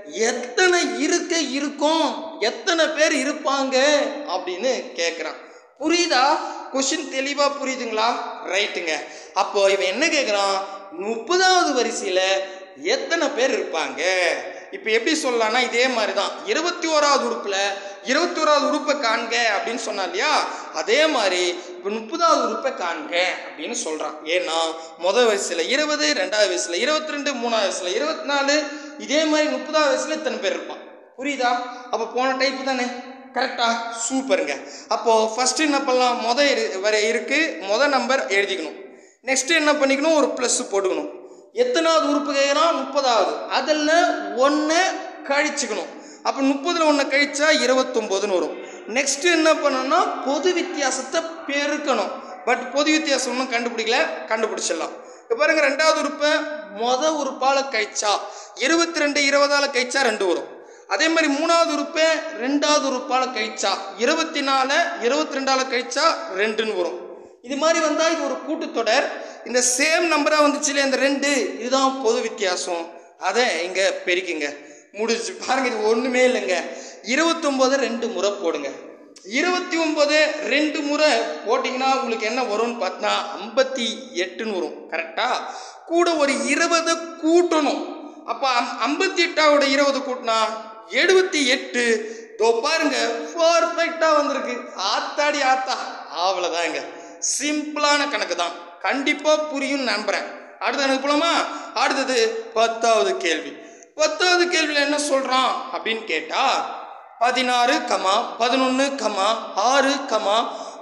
S2: எத்தனை இருக்கை இருக்கும் எத்தனை பேர் இருப்பாங்க அப்படின்னு கேட்குறான் புரியுதா கொஷின் தெளிவா புரியுதுங்களா ரைட்டுங்க அப்போ இவன் என்ன கேட்குறான் முப்பதாவது வரிசையில் எத்தனை பேர் இருப்பாங்க இப்போ எப்படி சொல்லலாம்னா இதே மாதிரி தான் இருபத்தி ஓராவது உறுப்பில் இருபத்தி ஓராவது உறுப்பை காண்க அப்படின்னு சொன்னா இல்லையா அதே மாதிரி இப்போ முப்பதாவது உறுப்பை காண்க அப்படின்னு சொல்கிறான் ஏன்னா முதல் வயசில் இருபது ரெண்டாவது வயசில் இருபத்தி ரெண்டு மூணாவது வயசில் இருபத்தி நாலு இதே மாதிரி முப்பதாவது வயசில் இத்தனை பேர் இருப்பான் புரியுதா அப்போ போன டைப் தானே கரெக்டா சூப்பருங்க அப்போ ஃபர்ஸ்ட் என்ன பண்ணலாம் முத இரு வர இருக்கு முத நம்பர் எழுதிக்கணும் நெக்ஸ்ட் என்ன பண்ணிக்கணும் ஒரு ப்ளஸ் போட்டுக்கணும் எத்தனாவது உறுப்பு கேட்குறான் முப்பதாவது அதில் ஒன்றை கழிச்சுக்கணும் அப்போ முப்பதில் ஒன்று கழிச்சா இருபத்தொம்போதுன்னு வரும் நெக்ஸ்ட் என்ன பண்ணணும்னா பொது வித்தியாசத்தை பெருக்கணும் பட் பொது வித்தியாசம் ஒன்றும் கண்டுபிடிக்கல கண்டுபிடிச்சிடலாம் இப்போ பாருங்க ரெண்டாவது உறுப்பை மொத உறுப்பால் கழிச்சா இருபத்தி ரெண்டு இருபதால் கழிச்சா ரெண்டு வரும் அதே மாதிரி மூணாவது உறுப்பை ரெண்டாவது உறுப்பால் கழிச்சா இருபத்தி நாலு இருபத்தி ரெண்டால கழிச்சா ரெண்டுன்னு வரும் இது மாதிரி வந்தால் இது ஒரு கூட்டுத்தொடர் இந்த சேம் நம்பராக வந்துச்சு இல்லையா இந்த ரெண்டு இதுதான் பொது வித்தியாசம் அதை இங்கே பெருக்கிங்க முடிச்சு பாருங்க இது ஒன்றுமே இல்லைங்க இருபத்தொம்போது ரெண்டு முறை போடுங்க இருபத்தி ஒன்பது ரெண்டு முறை போட்டிங்கன்னா உங்களுக்கு என்ன வரும்னு பார்த்தா ஐம்பத்தி எட்டுன்னு வரும் கரெக்டா கூட ஒரு இருபது கூட்டணும் அப்போ ஐம்பத்தி எட்டாவோட இருபது கூட்டினா எழுபத்தி எட்டு தோ பாருங்க பர்ஃபெக்டாக வந்திருக்கு ஆத்தாடி ஆத்தா அவ்வளோதாங்க சிம்பிளான கணக்கு தான் கண்டிப்பாக புரியும் நம்புறேன் அடுத்து எனக்கு போலாமா அடுத்தது பத்தாவது கேள்வி பத்தாவது கேள்வியில் என்ன சொல்கிறான் அப்படின்னு கேட்டால் பதினாறு கமா பதினொன்று கமா ஆறு கமா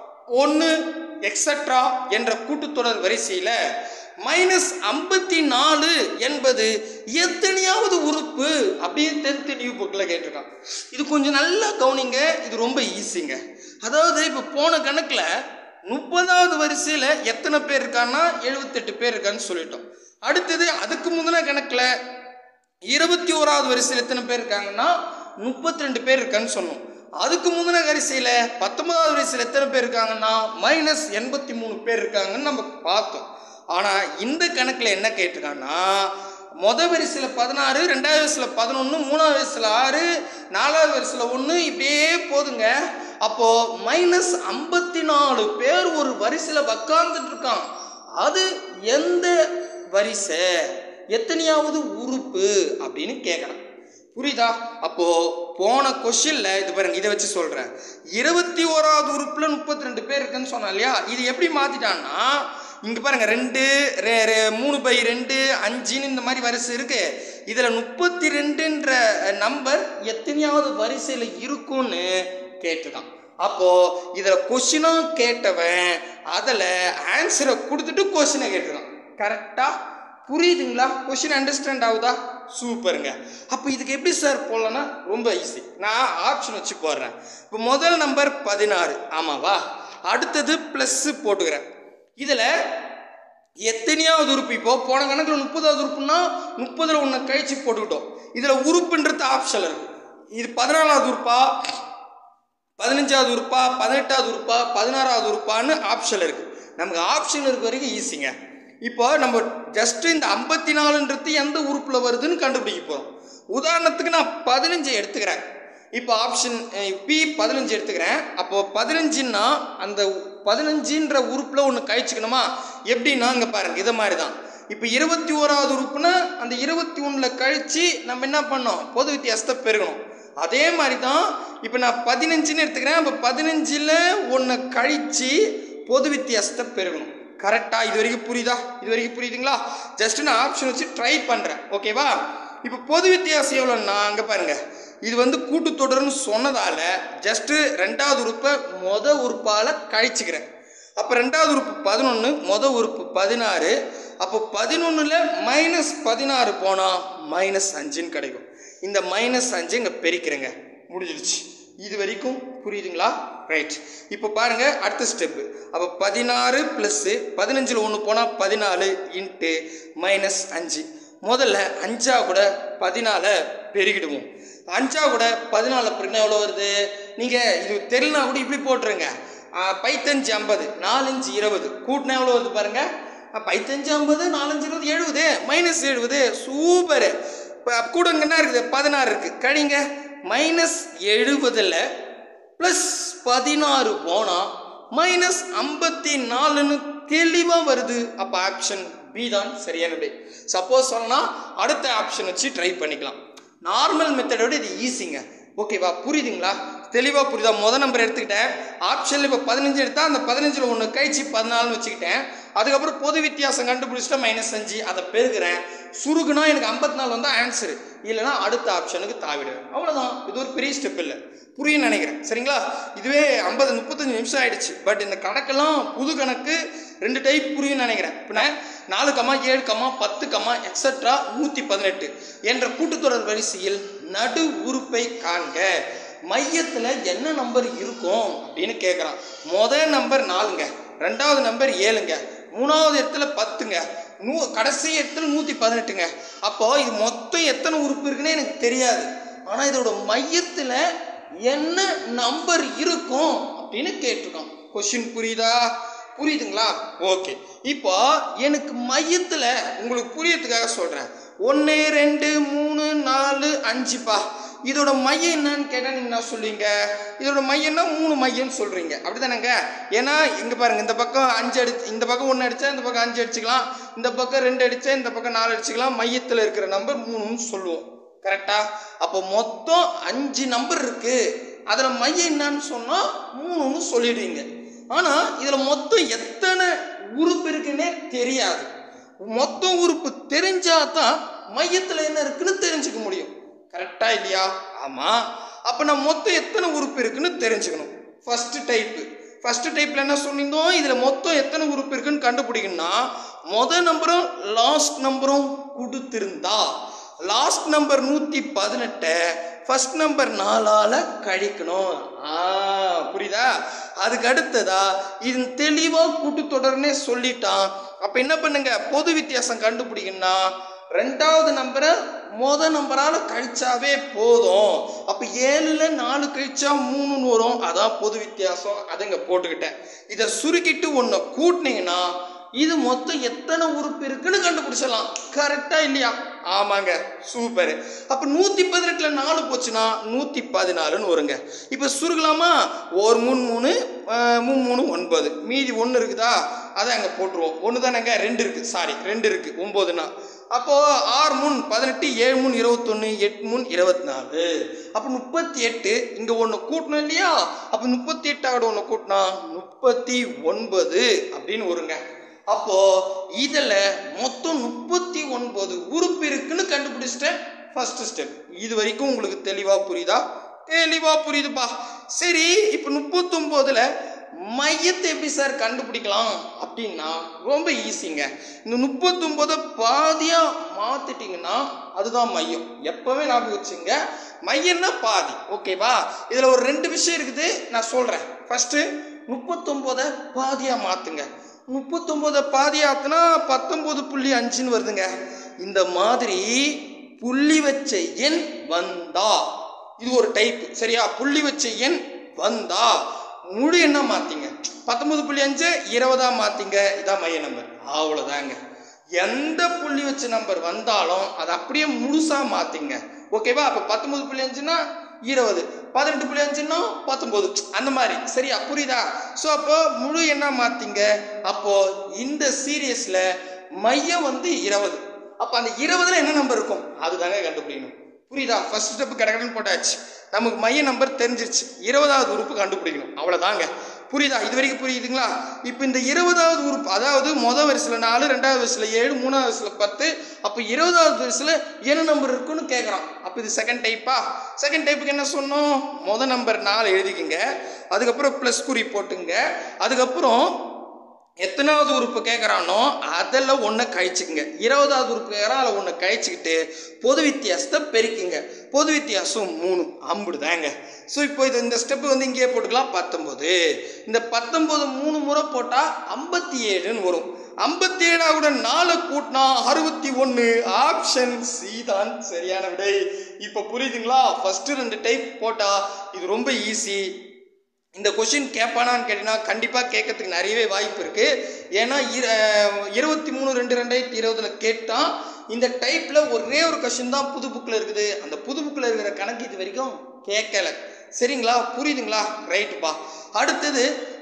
S2: ஒன்று எக்ஸட்ரா என்ற கூட்டுத்தொடர் வரிசையில் மைனஸ் ஐம்பத்தி நாலு என்பது எத்தனையாவது உறுப்பு அப்படின்னு டென்த் நியூ புக்கில் கேட்டிருக்கான் இது கொஞ்சம் நல்லா கவனிங்க இது ரொம்ப ஈஸிங்க அதாவது இப்போ போன கணக்கில் முப்பதாவது வரிசையில் எத்தனை பேர் இருக்கான்னா எழுபத்தெட்டு பேர் இருக்கான்னு சொல்லிட்டோம் அடுத்தது அதுக்கு முந்தின கணக்கில் இருபத்தி ஓராவது வரிசையில் எத்தனை பேர் இருக்காங்கன்னா முப்பத்தி ரெண்டு பேர் இருக்கான்னு சொன்னோம் அதுக்கு முந்தின வரிசையில் பத்தொன்பதாவது வரிசையில் எத்தனை பேர் இருக்காங்கன்னா மைனஸ் எண்பத்தி மூணு பேர் இருக்காங்கன்னு நம்ம பார்த்தோம் ஆனால் இந்த கணக்கில் என்ன கேட்டிருக்காங்கன்னா மொத வரிசையில் பதினாறு ரெண்டாவது வரிசையில் பதினொன்று மூணாவது வரிசையில் ஆறு நாலாவது வரிசையில் ஒன்று இப்படியே போதுங்க அப்போ மைனஸ் ஐம்பத்தி நாலு பேர் ஒரு வரிசையில் உக்காந்துட்டு இருக்கான் அது எந்த வரிசை எத்தனையாவது உறுப்பு அப்படின்னு கேட்குறான் புரியுதா அப்போ போன கொஷின்ல இது பாருங்க இதை வச்சு சொல்றேன் இருபத்தி ஓராவது உறுப்புல முப்பத்தி ரெண்டு பேர் இருக்குன்னு சொன்னா இல்லையா இது எப்படி மாத்திட்டான்னா இங்க பாருங்க ரெண்டு ரெ- ரெ- மூணு பை ரெண்டு அஞ்சுன்னு இந்த மாதிரி வரிசை இருக்கு இதுல முப்பத்தி ரெண்டுன்ற நம்பர் எத்தனையாவது வரிசையில இருக்கும்னு கேட்டிருக்கான் அப்போ இதுல கொஸ்டினா கேட்டவன் அதுல ஆன்சரை கொடுத்துட்டு கொஸ்டினை கேட்டிருக்கான் கரெக்டா புரியுதுங்களா கொஸ்டின் அண்டர்ஸ்டாண்ட் ஆகுதா சூப்பருங்க அப்போ இதுக்கு எப்படி சார் போடலாம்னா ரொம்ப ஈஸி நான் ஆப்ஷன் வச்சு போடுறேன் இப்போ முதல் நம்பர் பதினாறு ஆமாவா அடுத்தது ப்ளஸ்ஸு போட்டுக்கிறேன் இதில் எத்தனையாவது உறுப்பு இப்போ போன கணக்கில் முப்பதாவது உறுப்புன்னா முப்பதில் ஒன்று கழிச்சு போட்டுக்கிட்டோம் இதில் உறுப்புன்றது ஆப்ஷன் இருக்கு இது பதினாலாவது உறுப்பா பதினஞ்சாவது உறுப்பா பதினெட்டாவது உறுப்பா பதினாறாவது உறுப்பான்னு ஆப்ஷன் இருக்கு நமக்கு ஆப்ஷன் இருக்க வரைக்கும் ஈஸிங்க இப்போ நம்ம ஜஸ்ட் இந்த ஐம்பத்தி நாலுன்றது எந்த உறுப்பில் வருதுன்னு கண்டுபிடிக்க போகிறோம் உதாரணத்துக்கு நான் பதினஞ்சு எடுத்துக்கிறேன் இப்போ ஆப்ஷன் பி பதினஞ்சு எடுத்துக்கிறேன் அப்போ பதினஞ்சுன்னா அந்த பதினஞ்சுன்ற உறுப்பில் ஒன்று கழிச்சுக்கணுமா எப்படின்னா இங்கே பாருங்க இதை மாதிரி தான் இப்போ இருபத்தி ஓராவது உறுப்புனா அந்த இருபத்தி ஒன்றில் கழித்து நம்ம என்ன பண்ணோம் பொது வித்தியாசத்தை பெருகணும் அதே மாதிரி தான் இப்போ நான் பதினஞ்சுன்னு எடுத்துக்கிறேன் அப்போ பதினஞ்சில் ஒன்று கழித்து பொது வித்தியாசத்தை பெருகணும் கரெக்டாக இது வரைக்கும் புரியுதா இது வரைக்கும் புரியுதுங்களா ஜஸ்ட் நான் ஆப்ஷன் வச்சு ட்ரை பண்ணுறேன் ஓகேவா இப்போ பொது வித்தியாசம் எவ்வளோன்னா அங்கே பாருங்க இது வந்து கூட்டுத்தொடர்னு சொன்னதால ஜஸ்ட்டு ரெண்டாவது உறுப்பை மொத உறுப்பால் கழிச்சுக்கிறேன் அப்போ ரெண்டாவது உறுப்பு பதினொன்று மொத உறுப்பு பதினாறு அப்போ பதினொன்றில் மைனஸ் பதினாறு போனால் மைனஸ் அஞ்சுன்னு கிடைக்கும் இந்த மைனஸ் அஞ்சு இங்கே பெருக்கிறேங்க முடிஞ்சிருச்சு இது வரைக்கும் புரியுதுங்களா ரைட் இப்போ பாருங்க அடுத்த ஸ்டெப்பு அப்போ பதினாறு ப்ளஸ்ஸு பதினஞ்சில் ஒன்று போனால் பதினாலு இன்ட்டு மைனஸ் அஞ்சு முதல்ல அஞ்சா கூட பதினாலை பெருகிடுவோம் அஞ்சா கூட பதினாலு பெருகினா எவ்வளோ வருது நீங்கள் இது தெரியலனா கூட இப்படி போட்டுருங்க ஆ, பைத்தஞ்சு ஐம்பது நாலஞ்சு இருபது கூட்டினா எவ்வளோ வருது பாருங்க ஆ, பைத்தஞ்சு ஐம்பது நாலஞ்சு இருபது எழுபது மைனஸ் எழுபது சூப்பரு இப்போ கூட இங்க என்ன இருக்குது பதினாறு இருக்குது கழிங்க மைனஸ் எழுபதில் ப்ளஸ் பதினாறு போனால் மைனஸ் ஐம்பத்தி நாலுன்னு தெளிவாக வருது அப்போ ஆப்ஷன் பி தான் சரியான விடை சப்போஸ் சொல்லலாம் அடுத்த ஆப்ஷன் வச்சு ட்ரை பண்ணிக்கலாம் நார்மல் மெத்தடோட இது ஈஸிங்க ஓகேவா புரியுதுங்களா தெளிவாக புரியுதா முத நம்பர் எடுத்துக்கிட்டேன் ஆப்ஷனில் இப்போ பதினஞ்சு எடுத்தா அந்த பதினஞ்சில் ஒன்று கழிச்சு பதினாலுன்னு வச்சுக்கிட்டேன் அதுக்கப்புறம் பொது வித்தியாசம் கண்டுபிடிச்சிட்டா மைனஸ் அஞ்சு அதை பெருக்கிறேன் சுருகுனா எனக்கு ஐம்பத்தி நாலு வந்தால் ஆன்சரு இல்லைன்னா அடுத்த ஆப்ஷனுக்கு தாவிடுவேன் அவ்வளோதான் இது ஒரு பெரிய ஸ்டெப் இல்லை புரியும் நினைக்கிறேன் சரிங்களா இதுவே ஐம்பது முப்பத்தஞ்சு நிமிஷம் ஆயிடுச்சு பட் இந்த கணக்கெல்லாம் புது கணக்கு ரெண்டு டைப் புரியும் நினைக்கிறேன் இப்போ நான் நாலு கமா ஏழு கமா பத்து கமா எக்ஸட்ரா நூற்றி பதினெட்டு என்ற கூட்டுத்தொடர் வரிசையில் நடு உறுப்பை காண்க மையத்தில் என்ன நம்பர் இருக்கும் அப்படின்னு கேட்குறான் முதல் நம்பர் நாலுங்க ரெண்டாவது நம்பர் ஏழுங்க மூணாவது இடத்துல பத்துங்க நூ கடைசி இடத்துல நூற்றி பதினெட்டுங்க அப்போ இது மொத்தம் எத்தனை உறுப்பு இருக்குன்னு எனக்கு தெரியாது ஆனால் இதோட மையத்தில் என்ன நம்பர் இருக்கும் அப்படின்னு கேட்டிருக்கான் கொஷின் புரியுதா புரியுதுங்களா ஓகே இப்போ எனக்கு மையத்தில் உங்களுக்கு புரியறதுக்காக சொல்கிறேன் ஒன்று ரெண்டு மூணு நாலு அஞ்சுப்பா இதோட மையம் என்னன்னு கேட்டால் நீங்கள் என்ன சொல்லுவீங்க இதோட மையம்னா மூணு மையம்னு சொல்கிறீங்க அப்படி தானேங்க ஏன்னா இங்கே பாருங்கள் இந்த பக்கம் அஞ்சு அடிச்சு இந்த பக்கம் ஒன்று அடித்தா இந்த பக்கம் அஞ்சு அடிச்சுக்கலாம் இந்த பக்கம் ரெண்டு அடித்தா இந்த பக்கம் நாலு அடிச்சுக்கலாம் மையத்தில் இருக்கிற நம்பர் மூணுன்னு சொல்லுவோம் கரெக்டா அப்போ மொத்தம் அஞ்சு நம்பர் இருக்கு அதில் மையம் என்னன்னு சொன்னால் மூணுன்னு சொல்லிடுவீங்க ஆனால் இதில் மொத்தம் எத்தனை உறுப்பு இருக்குன்னே தெரியாது மொத்தம் உறுப்பு தெரிஞ்சாதான் மையத்தில் என்ன இருக்குன்னு தெரிஞ்சுக்க முடியும் கரெக்டா இல்லையா ஆமாம் அப்போ நான் மொத்தம் எத்தனை உறுப்பு இருக்குன்னு தெரிஞ்சுக்கணும் ஃபர்ஸ்ட் டைப்பு ஃபர்ஸ்ட் டைப்பில் என்ன சொல்லியிருந்தோம் இதில் மொத்தம் எத்தனை உறுப்பு இருக்குன்னு கண்டுபிடிக்கணும்னா மொதல் நம்பரும் லாஸ்ட் நம்பரும் கொடுத்திருந்தா லாஸ்ட் நம்பர் நூற்றி பதினெட்டை ஃபர்ஸ்ட் நம்பர் நாலால் கழிக்கணும் ஆ புரியுதா அதுக்கு அடுத்ததா இது தெளிவாக கூட்டுத்தொடர்னே சொல்லிட்டான் அப்போ என்ன பண்ணுங்க பொது வித்தியாசம் கண்டுபிடிக்கணும்னா ரெண்டாவது நம்பரை மொத நம்பரால் கழிச்சாவே போதும் அப்போ ஏழில் நாலு கழிச்சா மூணுன்னு வரும் அதான் பொது வித்தியாசம் அதை இங்கே போட்டுக்கிட்டேன் இதை சுருக்கிட்டு ஒன்று கூட்டினீங்கன்னா இது மொத்தம் எத்தனை உறுப்பு இருக்குன்னு கண்டுபிடிச்சிடலாம் கரெக்டா இல்லையா ஆமாங்க சூப்பர் அப்போ நூற்றி பதினெட்டில் நாலு போச்சுன்னா நூற்றி பதினாலுன்னு வருங்க இப்போ சுருக்கலாமா ஒரு மூணு மூணு அஹ், மூணு மூணு ஒன்பது மீதி ஒன்று இருக்குதா அதை அங்கே போட்டுருவோம் ஒன்று தானேங்க ரெண்டு இருக்குது சாரி ரெண்டு இருக்குது ஒம்போதுன்னா அப்போது ஆறு மூணு பதினெட்டு ஏழு மூணு இருபத்தொன்று எட்டு மூணு இருபத்தி நாலு அப்போ முப்பத்தி எட்டு இங்கே ஒன்று கூட்டணும் இல்லையா அப்போ முப்பத்தி எட்டாவோட ஒன்று கூட்டினா முப்பத்தி ஒன்பது அப்படின்னு வருங்க அப்போ இதில் மொத்தம் முப்பத்தி ஒன்பது உறுப்பு இருக்குன்னு கண்டுபிடிச்சிட்டேன் ஃபர்ஸ்ட் ஸ்டெப் இது வரைக்கும் உங்களுக்கு தெளிவாக புரியுதா தெளிவாக புரியுதுப்பா சரி இப்போ முப்பத்தொம்போதில் மையத்தை எப்படி சார் கண்டுபிடிக்கலாம் அப்படின்னா ரொம்ப ஈஸிங்க இந்த முப்பத்தொம்போதை பாதியாக மாற்றிட்டிங்கன்னா அதுதான் மையம் எப்போவே ஞாபகம் வச்சுங்க மையம்னா பாதி ஓகேவா இதில் ஒரு ரெண்டு விஷயம் இருக்குது நான் சொல்கிறேன் ஃபஸ்ட்டு முப்பத்தொம்போதை பாதியாக மாற்றுங்க முப்பத்தொம்போதை பாதியாத்துனா பத்தொம்போது புள்ளி அஞ்சுன்னு வருதுங்க இந்த மாதிரி புள்ளி வச்ச எண் வந்தா இது ஒரு டைப் சரியா புள்ளி வச்ச எண் வந்தா முழு எண்ணா மாத்திங்க பத்தொன்பது புள்ளி அஞ்சு இருபதா மாத்திங்க இதான் மைய நம்பர் அவ்வளோதாங்க எந்த புள்ளி வச்ச நம்பர் வந்தாலும் அதை அப்படியே முழுசா மாத்திங்க ஓகேவா அப்போ பத்தொன்பது புள்ளி அஞ்சுன்னா இருபது பதினெட்டு புள்ளி அஞ்சுன்னா பத்தொன்பது அந்த மாதிரி சரியா புரியுதா ஸோ அப்போ முழு எண்ணா மாத்திங்க அப்போ இந்த சீரியஸ்ல மையம் வந்து இருபது அப்போ அந்த இருபதுல என்ன நம்பர் இருக்கும் அதுதாங்க கண்டுபிடிக்கணும் புரியுதா ஃபர்ஸ்ட் ஸ்டெப் கடகடன்னு போட்டாச்சு நமக்கு மைய நம்பர் தெரிஞ்சிருச்சு இருபதாவது உறுப்பு கண்டுபிடிக்கணும் அவ்வளோதாங்க புரியுதா இது வரைக்கும் புரியுதுங்களா இப்போ இந்த இருபதாவது உறுப்பு அதாவது மொதல் வரிசையில் நாலு ரெண்டாவது வரிசையில் ஏழு மூணாவது வரிசையில் பத்து அப்போ இருபதாவது வரிசையில் என்ன நம்பர் இருக்குன்னு கேட்குறான் அப்போ இது செகண்ட் டைப்பா செகண்ட் டைப்புக்கு என்ன சொன்னோம் மொதல் நம்பர் நாலு எழுதிக்கிங்க அதுக்கப்புறம் ப்ளஸ் குறி போட்டுங்க அதுக்கப்புறம் எத்தனாவது உறுப்பு கேட்குறானோ அதில் ஒன்றை கழிச்சுக்குங்க இருபதாவது உறுப்பு கேட்குறான் அதில் ஒன்று கழிச்சுக்கிட்டு பொது வித்தியாசத்தை பெருக்கிங்க பொது வித்தியாசம் மூணு அம்புடுதாங்க ஸோ இப்போ இது இந்த ஸ்டெப்பு வந்து இங்கேயே போட்டுக்கலாம் பத்தொம்போது இந்த பத்தொம்போது மூணு முறை போட்டால் ஐம்பத்தி ஏழுன்னு வரும் ஐம்பத்தி ஏழாவோட நாலு கூட்டினா அறுபத்தி ஒன்று ஆப்ஷன் சி தான் சரியான விடை இப்போ புரியுதுங்களா ஃபஸ்ட்டு ரெண்டு டைப் போட்டால் இது ரொம்ப ஈஸி இந்த கொஷின் கேட்பானான்னு கேட்டிங்கன்னா கண்டிப்பாக கேட்கறதுக்கு நிறையவே வாய்ப்பு இருக்குது ஏன்னா இர- இருபத்தி மூணு ரெண்டு ரெண்டாயிரத்தி இருபதில் கேட்டால் இந்த டைப்பில் ஒரே ஒரு கொஷின் தான் புது புக்கில் இருக்குது அந்த புது புக்கில் இருக்கிற கணக்கு இது வரைக்கும் கேட்கல சரிங்களா புரியுதுங்களா ரைட்டுப்பா அடுத்தது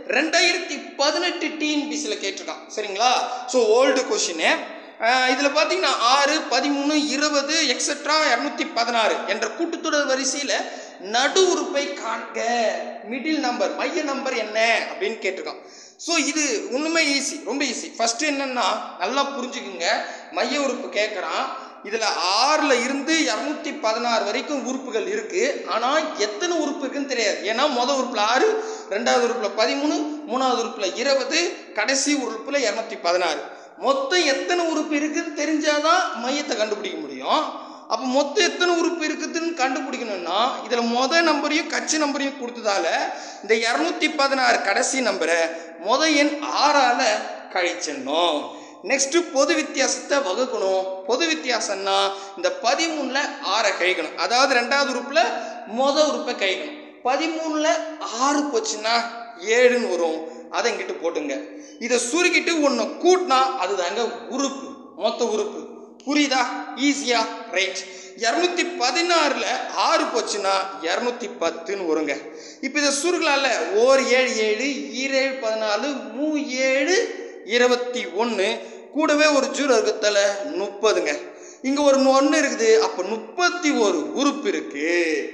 S2: ரெண்டாயிரத்தி பதினெட்டு டிஎன்பிசியில் கேட்டிருக்கான் சரிங்களா ஸோ ஓல்டு கொஷினு இதில் பார்த்தீங்கன்னா ஆறு பதிமூணு இருபது எக்ஸெட்ரா இரநூத்தி பதினாறு என்ற கூட்டுத்தொடர் வரிசையில் நடு உறுப்பை காண்க மிடில் நம்பர் மைய நம்பர் என்ன அப்படின்னு கேட்டிருக்கான் ஸோ இது ஒன்றுமே ஈஸி ரொம்ப ஈஸி ஃபஸ்ட்டு என்னென்னா நல்லா புரிஞ்சுக்குங்க மைய உறுப்பு கேட்குறான் இதில் ஆறில் இருந்து இரநூத்தி பதினாறு வரைக்கும் உறுப்புகள் இருக்குது ஆனால் எத்தனை உறுப்பு இருக்குன்னு தெரியாது ஏன்னா மொதல் உறுப்பில் ஆறு ரெண்டாவது உறுப்பில் பதிமூணு மூணாவது உறுப்பில் இருபது கடைசி உறுப்பில் இரநூத்தி பதினாறு மொத்தம் எத்தனை உறுப்பு இருக்குன்னு தெரிஞ்சாதான் மையத்தை கண்டுபிடிக்க முடியும் அப்போ மொத்தம் எத்தனை உறுப்பு இருக்குதுன்னு கண்டுபிடிக்கணும்னா இதில் மொத நம்பரையும் கட்சி நம்பரையும் கொடுத்ததால இந்த இரநூத்தி பதினாறு கடைசி நம்பரை மொத எண் ஆறால கழிச்சிடணும் நெக்ஸ்ட் பொது வித்தியாசத்தை வகுக்கணும் பொது வித்தியாசம்னா இந்த பதிமூணுல ஆறை கழிக்கணும் அதாவது ரெண்டாவது உறுப்புல மொத உறுப்பை கழிக்கணும் பதிமூணுல ஆறு போச்சுன்னா ஏழுன்னு வரும் அதை இங்கிட்டு போட்டுங்க இதை சுருக்கிட்டு ஒன்று கூட்டினா அதுதாங்க உறுப்பு மொத்த உறுப்பு புரியுதா ஈஸியா ரைட் இரநூத்தி பதினாறுல ஆறு போச்சுன்னா இரநூத்தி பத்துன்னு வருங்க இப்போ இதை சுருக்கலாம்ல ஓர் ஏழு ஏழு ஈரேழு பதினாலு மூ ஏழு இருபத்தி ஒன்று கூடவே ஒரு ஜீரோ இருக்கிறதால முப்பதுங்க இங்கே ஒரு ஒன்று இருக்குது அப்போ முப்பத்தி ஒரு உறுப்பு இருக்கு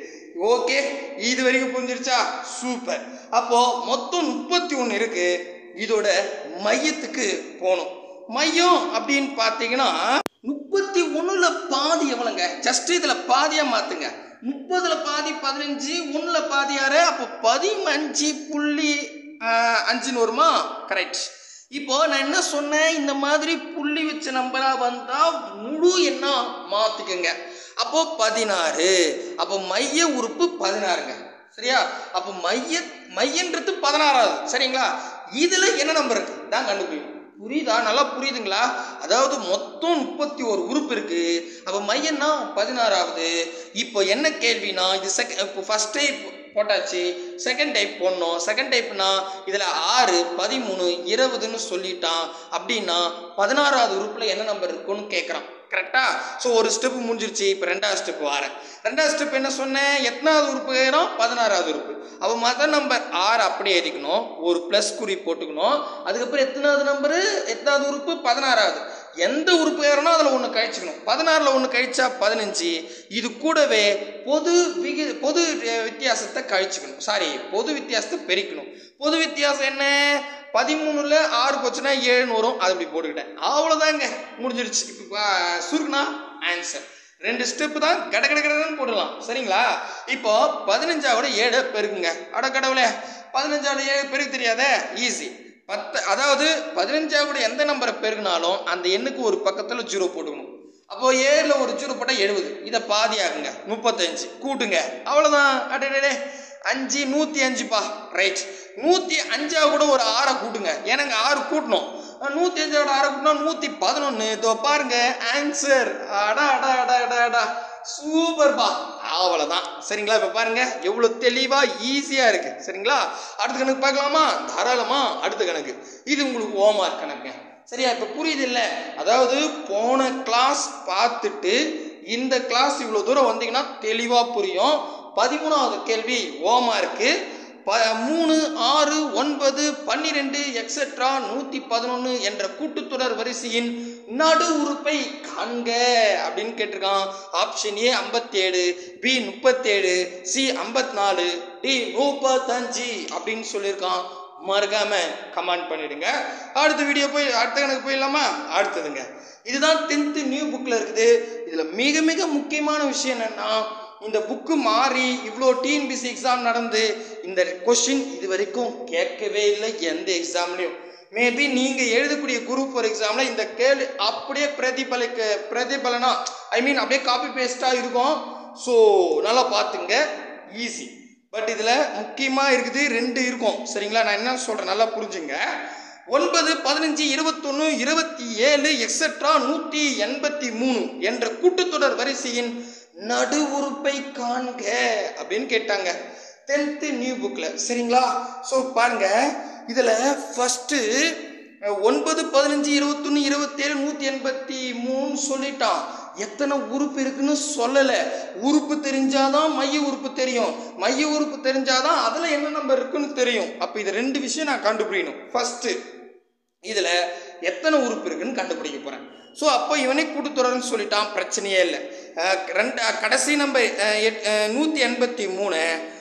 S2: ஓகே இது வரைக்கும் புரிஞ்சிருச்சா சூப்பர் அப்போ மொத்தம் முப்பத்தி ஒன்று இருக்கு இதோட மையத்துக்கு போகணும் மையம் அப்படின்னு பார்த்தீங்கன்னா முப்பத்தி ஒண்ணுல பாதி எவ்வளோங்க ஜஸ்ட் இதுல பாதியா மாத்துங்க முப்பதுல பாதி பதினஞ்சு ஒண்ணுல பாதி ஆறு அப்போ பதினஞ்சு புள்ளி ஆஹ், அஞ்சுன்னு வருமா கரெக்ட் இப்போ நான் என்ன சொன்னேன் இந்த மாதிரி புள்ளி வச்ச நம்பரா வந்தா முழு என்ன மாத்திக்கங்க அப்போ பதினாறு அப்போ மைய உறுப்பு பதினாறுங்க சரியா அப்போ மைய மையன்றது பதினாறாவது சரிங்களா இதுல என்ன நம்பர் இருக்கு தான் கண்டுபிடிக்கணும் புரியுதா நல்லா புரியுதுங்களா அதாவது மொத்தம் முப்பத்தி ஒரு உறுப்பு இருக்கு அப்போ மையம்னா பதினாறாவது இப்போ என்ன கேள்வினா இது செகண்ட் இப்போ ஃபர்ஸ்ட் டைப் போட்டாச்சு செகண்ட் டைப் போடணும் செகண்ட் டைப்னா இதில் ஆறு பதிமூணு இருபதுன்னு சொல்லிட்டான் அப்படின்னா பதினாறாவது உறுப்பில் என்ன நம்பர் இருக்குன்னு கேட்குறான் கரெக்டா ஸோ ஒரு ஸ்டெப் முடிஞ்சிருச்சு இப்போ ரெண்டாவது ஸ்டெப் வரேன் ரெண்டாவது ஸ்டெப் என்ன சொன்னேன் எத்தனாவது உறுப்பு ஏறும் பதினாறாவது உறுப்பு அப்போ மத நம்பர் ஆறு அப்படியே எழுதிக்கணும் ஒரு ப்ளஸ் குறி போட்டுக்கணும் அதுக்கப்புறம் எத்தனாவது நம்பரு எத்தனாவது உறுப்பு பதினாறாவது எந்த உறுப்பு ஏறணும் அதில் ஒன்று கழிச்சுக்கணும் பதினாறில் ஒன்று கழிச்சா பதினஞ்சு இது கூடவே பொது விகி பொது அஹ், வித்தியாசத்தை கழிச்சுக்கணும் சாரி பொது வித்தியாசத்தை பெருக்கணும் பொது வித்தியாசம் என்ன பதிமூணுல ஆறு போச்சுன்னா ஏழுன்னு வரும் அது இப்படி போட்டுக்கிட்டேன் அவ்வளோதாங்க முடிஞ்சிருச்சு இப்போ சுருக்குனா ஆன்சர் ரெண்டு ஸ்டெப்பு தான் கட கட கடன்னு போடலாம் சரிங்களா இப்போ பதினஞ்சாவோட ஏழு பெருக்குங்க அட கடவுளே பதினஞ்சாவோட ஏழு பெருக்கு தெரியாதே ஈஸி பத்து அதாவது பதினஞ்சாவோட எந்த நம்பரை பெருக்கினாலும் அந்த எண்ணுக்கு ஒரு பக்கத்தில் ஜீரோ போட்டுக்கணும் அப்போ ஏழில் ஒரு ஜீரோ போட்டால் எழுபது இதை பாதி ஆகுங்க முப்பத்தஞ்சு கூட்டுங்க அவ்வளோதான் அடடே அஞ்சு நூற்றி அஞ்சுப்பா ரைட் நூற்றி அஞ்சா கூட ஒரு ஆறை கூட்டுங்க ஏன்னாங்க ஆறு கூட்டணும் நூற்றி அஞ்சோட ஆறை கூட்டினா நூற்றி பதினொன்று இதோ பாருங்க ஆன்சர் அடா அடா அடா அடா அடா சூப்பர்பா அவ்வளோதான் சரிங்களா இப்போ பாருங்க எவ்வளோ தெளிவாக ஈஸியாக இருக்கு சரிங்களா அடுத்த கணக்கு பார்க்கலாமா தாராளமா அடுத்த கணக்கு இது உங்களுக்கு ஓமார்க் கணக்குங்க சரியா இப்போ புரியுது இல்லை அதாவது போன கிளாஸ் பார்த்துட்டு இந்த கிளாஸ் இவ்வளோ தூரம் வந்தீங்கன்னா தெளிவாக புரியும் பதிமூணாவது கேள்வி ஓமார்க்கு ப மூணு ஆறு ஒன்பது பன்னிரெண்டு எக்ஸெட்ரா நூற்றி பதினொன்று என்ற கூட்டுத்தொடர் வரிசையின் நடு உறுப்பை காண்க அப்படின்னு கேட்டிருக்கான் ஆப்ஷன் ஏ ஐம்பத்தேழு பி முப்பத்தேழு சி ஐம்பத்தி நாலு டி முப்பத்தஞ்சு அப்படின்னு சொல்லியிருக்கான் மறக்காம கமெண்ட் பண்ணிடுங்க அடுத்த வீடியோ போய் அடுத்த கணக்கு போயிடலாமா அடுத்ததுங்க இதுதான் டென்த்து நியூ புக்கில் இருக்குது இதில் மிக மிக முக்கியமான விஷயம் என்னன்னா இந்த புக்கு மாறி இவ்வளோ டிஎன்பிசி எக்ஸாம் நடந்து இந்த கொஷின் இது வரைக்கும் கேட்கவே இல்லை எந்த எக்ஸாம்லையும் மேபி நீங்கள் எழுதக்கூடிய குரூப் ஃபார் எக்ஸாமில் இந்த கேள்வி அப்படியே பிரதிபலிக்க பிரதிபலனா ஐ மீன் அப்படியே காப்பி பேஸ்ட்டாக இருக்கும் ஸோ நல்லா பார்த்துங்க ஈஸி பட் இதில் முக்கியமாக இருக்குது ரெண்டு இருக்கும் சரிங்களா நான் என்ன சொல்கிறேன் நல்லா புரிஞ்சுங்க ஒன்பது பதினஞ்சு இருபத்தொன்று இருபத்தி ஏழு எக்ஸெட்ரா நூற்றி எண்பத்தி மூணு என்ற கூட்டுத்தொடர் வரிசையின் நடு உறுப்பை காண்க அப்படின்னு கேட்டாங்க டென்த்து நியூ புக்கில் சரிங்களா ஸோ பாருங்க இதில் ஃபஸ்ட்டு ஒன்பது பதினஞ்சு இருபத்தொன்று இருபத்தேழு நூற்றி எண்பத்தி மூணு சொல்லிட்டான் எத்தனை உறுப்பு இருக்குன்னு சொல்லலை உறுப்பு தெரிஞ்சாதான் மைய உறுப்பு தெரியும் மைய உறுப்பு தெரிஞ்சாதான் அதில் என்ன நம்பர் இருக்குன்னு தெரியும் அப்போ இது ரெண்டு விஷயம் நான் கண்டுபிடிக்கணும் ஃபஸ்ட்டு இதில் எத்தனை உறுப்பு இருக்குன்னு கண்டுபிடிக்க போகிறேன் ஸோ அப்போ இவனே கூட்டுத்தொடர்னு சொல்லிட்டான் பிரச்சனையே இல்லை அஹ் ரெண்டு அஹ் கடைசி நம்பர் நூற்றி எண்பத்தி மூணு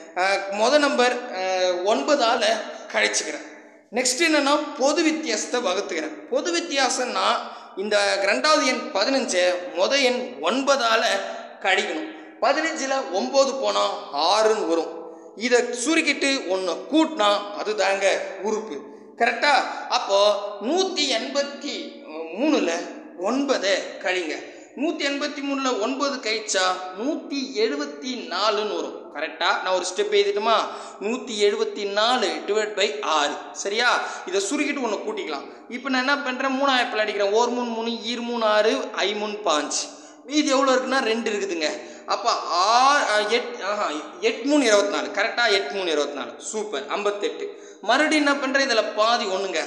S2: முத நம்பர் அஹ், ஒன்பதால் கழிச்சுக்கிறேன் நெக்ஸ்ட் என்னன்னா பொது வித்தியாசத்தை வகுத்துக்கிறேன் பொது வித்தியாசம்னா இந்த ரெண்டாவது எண் பதினஞ்சை முத எண் ஒன்பதால் கழிக்கணும் பதினஞ்சில் ஒம்பது போனால் ஆறுன்னு வரும் இதை சுருக்கிட்டு ஒன்று கூட்டினா அதுதாங்க உறுப்பு கரெக்டா அப்போ நூற்றி எண்பத்தி மூணில் ஒன்பதை கழிங்க நூற்றி எண்பத்தி மூணில் ஒன்பது கழிச்சா நூற்றி எழுபத்தி நாலுன்னு வரும் கரெக்டா நான் ஒரு ஸ்டெப் எழுதிட்டுமா நூற்றி எழுபத்தி நாலு டிவைட் பை ஆறு சரியா இதை சுருக்கிட்டு ஒன்று கூட்டிக்கலாம் இப்போ நான் என்ன பண்ணுறேன் மூணாயிரப்பில் அடிக்கிறேன் ஓர் மூணு மூணு ஈர் மூணு ஆறு ஐ மூணு பாஞ்சு மீதி எவ்வளோ இருக்குன்னா ரெண்டு இருக்குதுங்க அப்போ ஆறு எட் ஆஹா எட் மூணு இருபத்தி நாலு கரெக்டாக எட் மூணு இருபத்தி நாலு சூப்பர் ஐம்பத்தெட்டு மறுபடியும் என்ன பண்ணுறேன் இதில் பாதி ஒன்றுங்க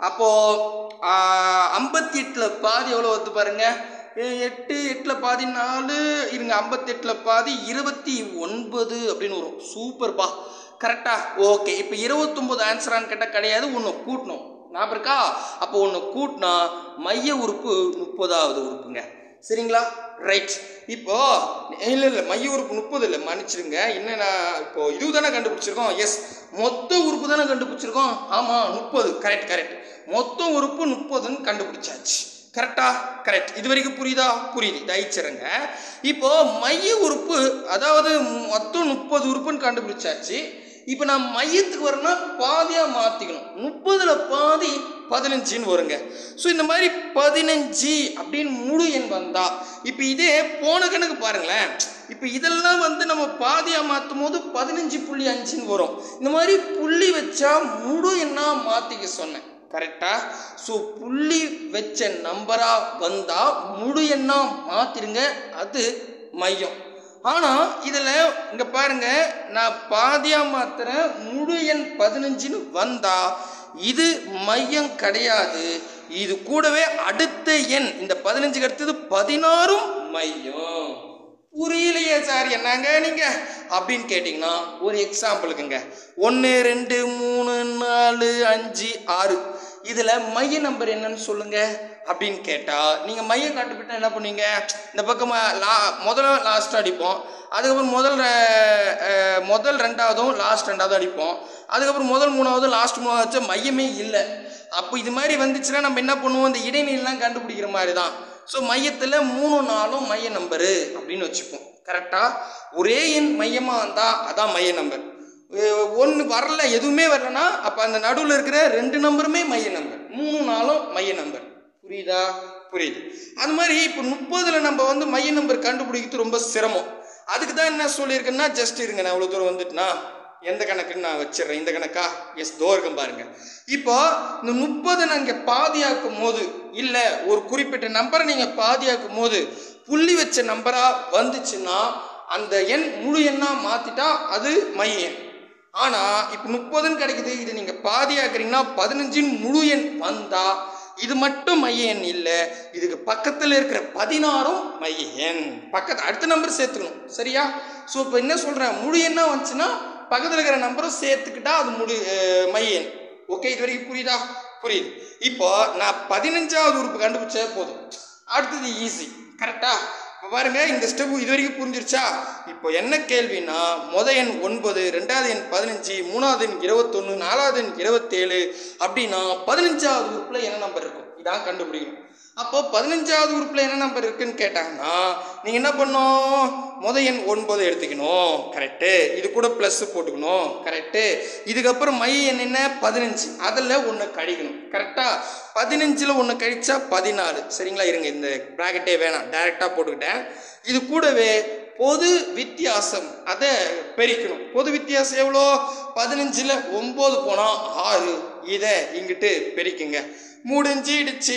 S2: அப்போது ஐம்பத்தி எட்டில் பாதி எவ்வளோ வருது பாருங்க எ- எட்டு எட்டில் பாதி நாலு இருங்க ஐம்பத்தெட்டில் பாதி இருபத்தி ஒன்பது அப்படின்னு வரும் சூப்பர்ப்பா கரெக்டா ஓகே இப்போ இருபத்தொம்போது ஆன்சரான்னு கேட்டால் கிடையாது ஒன்று கூட்டணும் ஞாபகம் இருக்கா அப்போ ஒன்று கூட்டினா மைய உறுப்பு முப்பதாவது உறுப்புங்க சரிங்களா ரைட் இப்போ இல்லை இல்லை மைய உறுப்பு முப்பது இல்லை மன்னிச்சிடுங்க என்னென்ன இப்போ இது தானே கண்டுபிடிச்சிருக்கோம் எஸ் மொத்த உறுப்பு தானே கண்டுபிடிச்சிருக்கோம் ஆமாம் முப்பது கரெக்ட் கரெக்ட் மொத்த உறுப்பு முப்பதுன்னு கண்டுபிடிச்சாச்சு கரெக்டா கரெக்ட் இது வரைக்கும் புரியுதா புரியுது தயிச்சிருங்க இப்போ மைய உறுப்பு அதாவது மொத்தம் முப்பது உறுப்புன்னு கண்டுபிடிச்சாச்சு இப்போ நான் மையத்துக்கு வரணும்னா பாதியாக மாற்றிக்கணும் முப்பதில் பாதி பதினஞ்சுன்னு வருங்க ஸோ இந்த மாதிரி பதினஞ்சு அப்படின்னு முழு எண் வந்தா இப்போ இதே போன கணக்கு பாருங்களேன் இப்போ இதெல்லாம் வந்து நம்ம பாதியாக மாற்றும் போது பதினஞ்சு புள்ளி அஞ்சுன்னு வரும் இந்த மாதிரி புள்ளி வச்சா முழு எண்ணா மாற்றிக்க சொன்னேன் கரெக்டா ஸோ புள்ளி வச்ச நம்பரா வந்தா முழு எண்ணா மாத்திருங்க அது மையம் ஆனால் இதில் இங்கே பாருங்க நான் பாதியாக மாத்துறேன் முழு எண் பதினஞ்சுன்னு வந்தா இது மையம் கிடையாது இது கூடவே அடுத்த எண் இந்த பதினஞ்சுக்கு அடுத்தது பதினாறும் மையம் புரியலையே சார் என்னங்க நீங்க அப்படின்னு கேட்டிங்கன்னா ஒரு எக்ஸாம்பிளுக்குங்க ஒன்று ரெண்டு மூணு நாலு அஞ்சு ஆறு இதில் மைய நம்பர் என்னன்னு சொல்லுங்க அப்படின்னு கேட்டால் நீங்கள் மையம் காட்டுப்பிட்டா என்ன பண்ணுவீங்க இந்த பக்கம் லா முதல்ல லாஸ்ட் அடிப்போம் அதுக்கப்புறம் முதல் ரெ- அஹ், முதல் ரெண்டாவதும் லாஸ்ட் ரெண்டாவதும் அடிப்போம் அதுக்கப்புறம் முதல் மூணாவது லாஸ்ட் மூணாவது வச்சா மையமே இல்லை அப்போ இது மாதிரி வந்துச்சுன்னா நம்ம என்ன பண்ணுவோம் இந்த இடைநிலாம் கண்டுபிடிக்கிற மாதிரி தான் ஸோ மையத்தில் மூணு நாலும் மைய நம்பரு அப்படின்னு வச்சுப்போம் கரெக்டாக ஒரே எண் மையமாக இருந்தால் அதான் மைய நம்பர் ஒன்று வரல எதுவுமே வரலனா அப்போ அந்த நடுவில் இருக்கிற ரெண்டு நம்பருமே மைய நம்பர் மூணு நாளும் மைய நம்பர் புரியுதா புரியுது அது மாதிரி இப்போ முப்பதில் நம்ம வந்து மைய நம்பர் கண்டுபிடிக்கிறது ரொம்ப சிரமம் அதுக்கு தான் என்ன சொல்லியிருக்கேன்னா ஜஸ்ட் இருங்க நான் இவ்வளோ தூரம் வந்துட்டுனா எந்த கணக்குன்னு நான் வச்சிடுறேன் இந்த கணக்கா எஸ் தோர்க்கம் பாருங்க இப்போ இந்த முப்பது நீங்கள் பாதியாக்கும் போது இல்லை ஒரு குறிப்பிட்ட நம்பரை நீங்கள் பாதியாக்கும் போது புள்ளி வச்ச நம்பராக வந்துச்சுன்னா அந்த எண் முழு எண்ணாக மாற்றிட்டா அது மைய எண் ஆனால் இப்போ முப்பதுன்னு கிடைக்குது இது நீங்கள் பாதியாக்குறீங்கன்னா பதினஞ்சின் முழு எண் வந்தால் இது மட்டும் மைய எண் இல்லை இதுக்கு பக்கத்தில் இருக்கிற பதினாறும் மைய எண் பக்கத்து அடுத்த நம்பர் சேர்த்துக்கணும் சரியா ஸோ இப்போ என்ன சொல்கிறேன் முழு எண்ணா வந்துச்சுன்னா பக்கத்தில் இருக்கிற நம்பரும் சேர்த்துக்கிட்டா அது முழு அஹ், மைய எண் ஓகே இது வரைக்கும் புரியுதா புரியுது இப்போ நான் பதினஞ்சாவது உறுப்பு கண்டுபிடிச்சா போதும் அடுத்தது ஈஸி கரெக்டா இப்போ பாருங்க இந்த ஸ்டெப் இது வரைக்கும் புரிஞ்சிருச்சா இப்போ என்ன கேள்வினா முத எண் ஒன்பது ரெண்டாவது எண் பதினஞ்சு மூணாவது எண் இருபத்தொன்று நாலாவது எண் இருபத்தேழு அப்படின்னா பதினஞ்சாவது உறுப்பில் என்ன நம்பர் இருக்கும் இதான் கண்டுபிடிக்கணும் அப்போ பதினஞ்சாவது உறுப்பில் என்ன நம்பர் இருக்குன்னு கேட்டாங்கன்னா நீங்கள் என்ன பண்ணணும் முத எண் ஒன்பது எடுத்துக்கணும் கரெக்டு இது கூட ப்ளஸ் போட்டுக்கணும் கரெக்டு இதுக்கப்புறம் மைய எண் என்ன பதினஞ்சு அதில் ஒன்று கழிக்கணும் கரெக்டாக பதினஞ்சில் ஒன்று கழிச்சா பதினாலு சரிங்களா இருங்க இந்த ப்ராக்கெட்டே வேணாம் டைரெக்டாக போட்டுக்கிட்டேன் இது கூடவே பொது வித்தியாசம் அதை பெருக்கணும் பொது வித்தியாசம் எவ்வளோ பதினஞ்சில் ஒம்பது போனால் ஆறு இதை இங்கிட்டு பெருக்குங்க முடிஞ்சிடுச்சு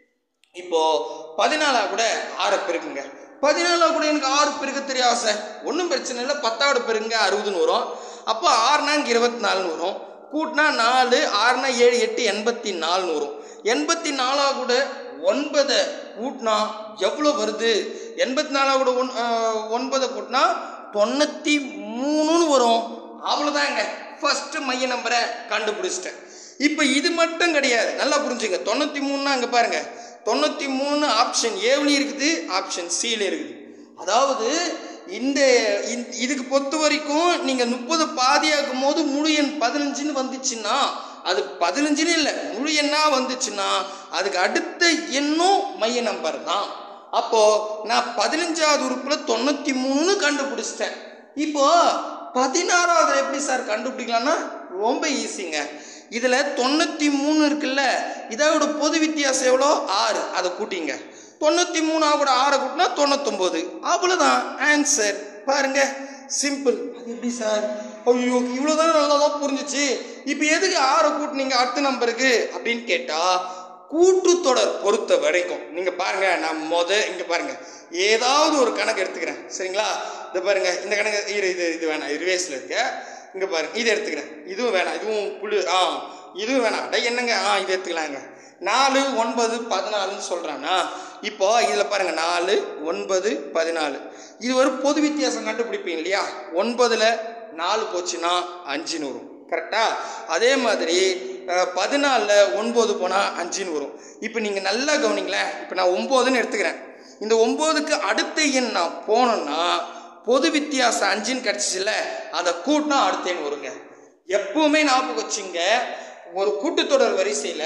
S2: இப்போ பதினாலா கூட ஆறை பெருக்குங்க பதினாலா கூட எனக்கு ஆறு பெருக்க தெரியாது சார் ஒன்றும் பிரச்சனை இல்லை பத்தாவோட பெருங்க அறுபதுன்னு வரும் அப்போ ஆறுனாங்க இருபத்தி நாலுன்னு வரும் கூட்டினா நாலு ஆறுனா ஏழு எட்டு எண்பத்தி நாலுன்னு வரும் எண்பத்தி நாலா கூட ஒன்பதை கூட்டினா எவ்வளோ வருது எண்பத்தி நாலோட ஒன் அஹ், ஒன்பதை கூட்டினா தொண்ணூற்றி மூணுன்னு வரும் அவ்வளோதாங்க ஃபர்ஸ்ட் மைய நம்பரை கண்டுபிடிச்சிட்டேன் இப்போ இது மட்டும் கிடையாது நல்லா புரிஞ்சுங்க தொண்ணூற்றி மூணுனா அங்கே பாருங்க தொண்ணூற்றி மூணு ஆப்ஷன் ஏவிலையும் இருக்குது ஆப்ஷன் சியில் இருக்குது அதாவது இந்த இந்த- இதுக்கு பொறுத்த வரைக்கும் நீங்கள் முப்பது பாதியாக்கும் போது முழு எண் பதினஞ்சுன்னு வந்துச்சுன்னா அது பதினஞ்சுன்னு இல்லை முழு எண்ணா வந்துச்சுன்னா அதுக்கு அடுத்த எண்ணும் மைய நம்பர் தான் அப்போ நான் பதினஞ்சாவது உறுப்புல தொண்ணூற்றி மூணுன்னு கண்டுபிடிச்சிட்டேன் இப்போ பதினாறாவது எப்படி சார் கண்டுபிடிக்கலாம்னா ரொம்ப ஈஸிங்க இதில் தொண்ணூற்றி மூணு இருக்குல்ல இதோட பொது வித்தியாசம் எவ்வளோ ஆறு அதை கூட்டிங்க தொண்ணூற்றி மூணு கூட ஆறை கூட்டினா தொண்ணூத்தொம்பது அவ்வளோதான் ஆன்சர் பாருங்க சிம்பிள் அது எப்படி சார் ஐயோ இவ்வளோதான் நல்லா தான் புரிஞ்சிச்சு இப்போ எதுக்கு ஆறை கூட்டினீங்க அடுத்த நம்பருக்கு அப்படின்னு கேட்டால் கூட்டுத்தொடர் பொறுத்த வரைக்கும் நீங்கள் பாருங்க நான் முத இங்கே பாருங்க ஏதாவது ஒரு கணக்கு எடுத்துக்கிறேன் சரிங்களா இது பாருங்க இந்த கணக்கு இரு இது இது வேணாம் ரிவேஸில் இருக்க இங்கே பாருங்க இது எடுத்துக்கிறேன் இதுவும் வேணாம் இதுவும் புழு ஆ இதுவும் வேணாம் டை என்னங்க ஆ இது எடுத்துக்கலாங்க நாலு ஒன்பது பதினாலுன்னு சொல்கிறானா இப்போ இதில் பாருங்க நாலு ஒன்பது பதினாலு இது ஒரு பொது வித்தியாசம் கண்டுபிடிப்பீங்க இல்லையா ஒன்பதில் நாலு போச்சுன்னா அஞ்சுன்னு வரும் கரெக்டா அதே மாதிரி பதினாலில் ஒன்பது போனால் அஞ்சுன்னு வரும் இப்போ நீங்கள் நல்லா கவனிங்களேன் இப்போ நான் ஒம்போதுன்னு எடுத்துக்கிறேன் இந்த ஒம்போதுக்கு அடுத்த எண் நான் போனேன்னா பொது வித்தியாசம் அஞ்சுன்னு கிடச்சிச்சுல அதை கூட்டினா அடுத்த எண் வருங்க எப்பவுமே ஞாபகம் வச்சுங்க ஒரு கூட்டுத்தொடர் வரிசையில்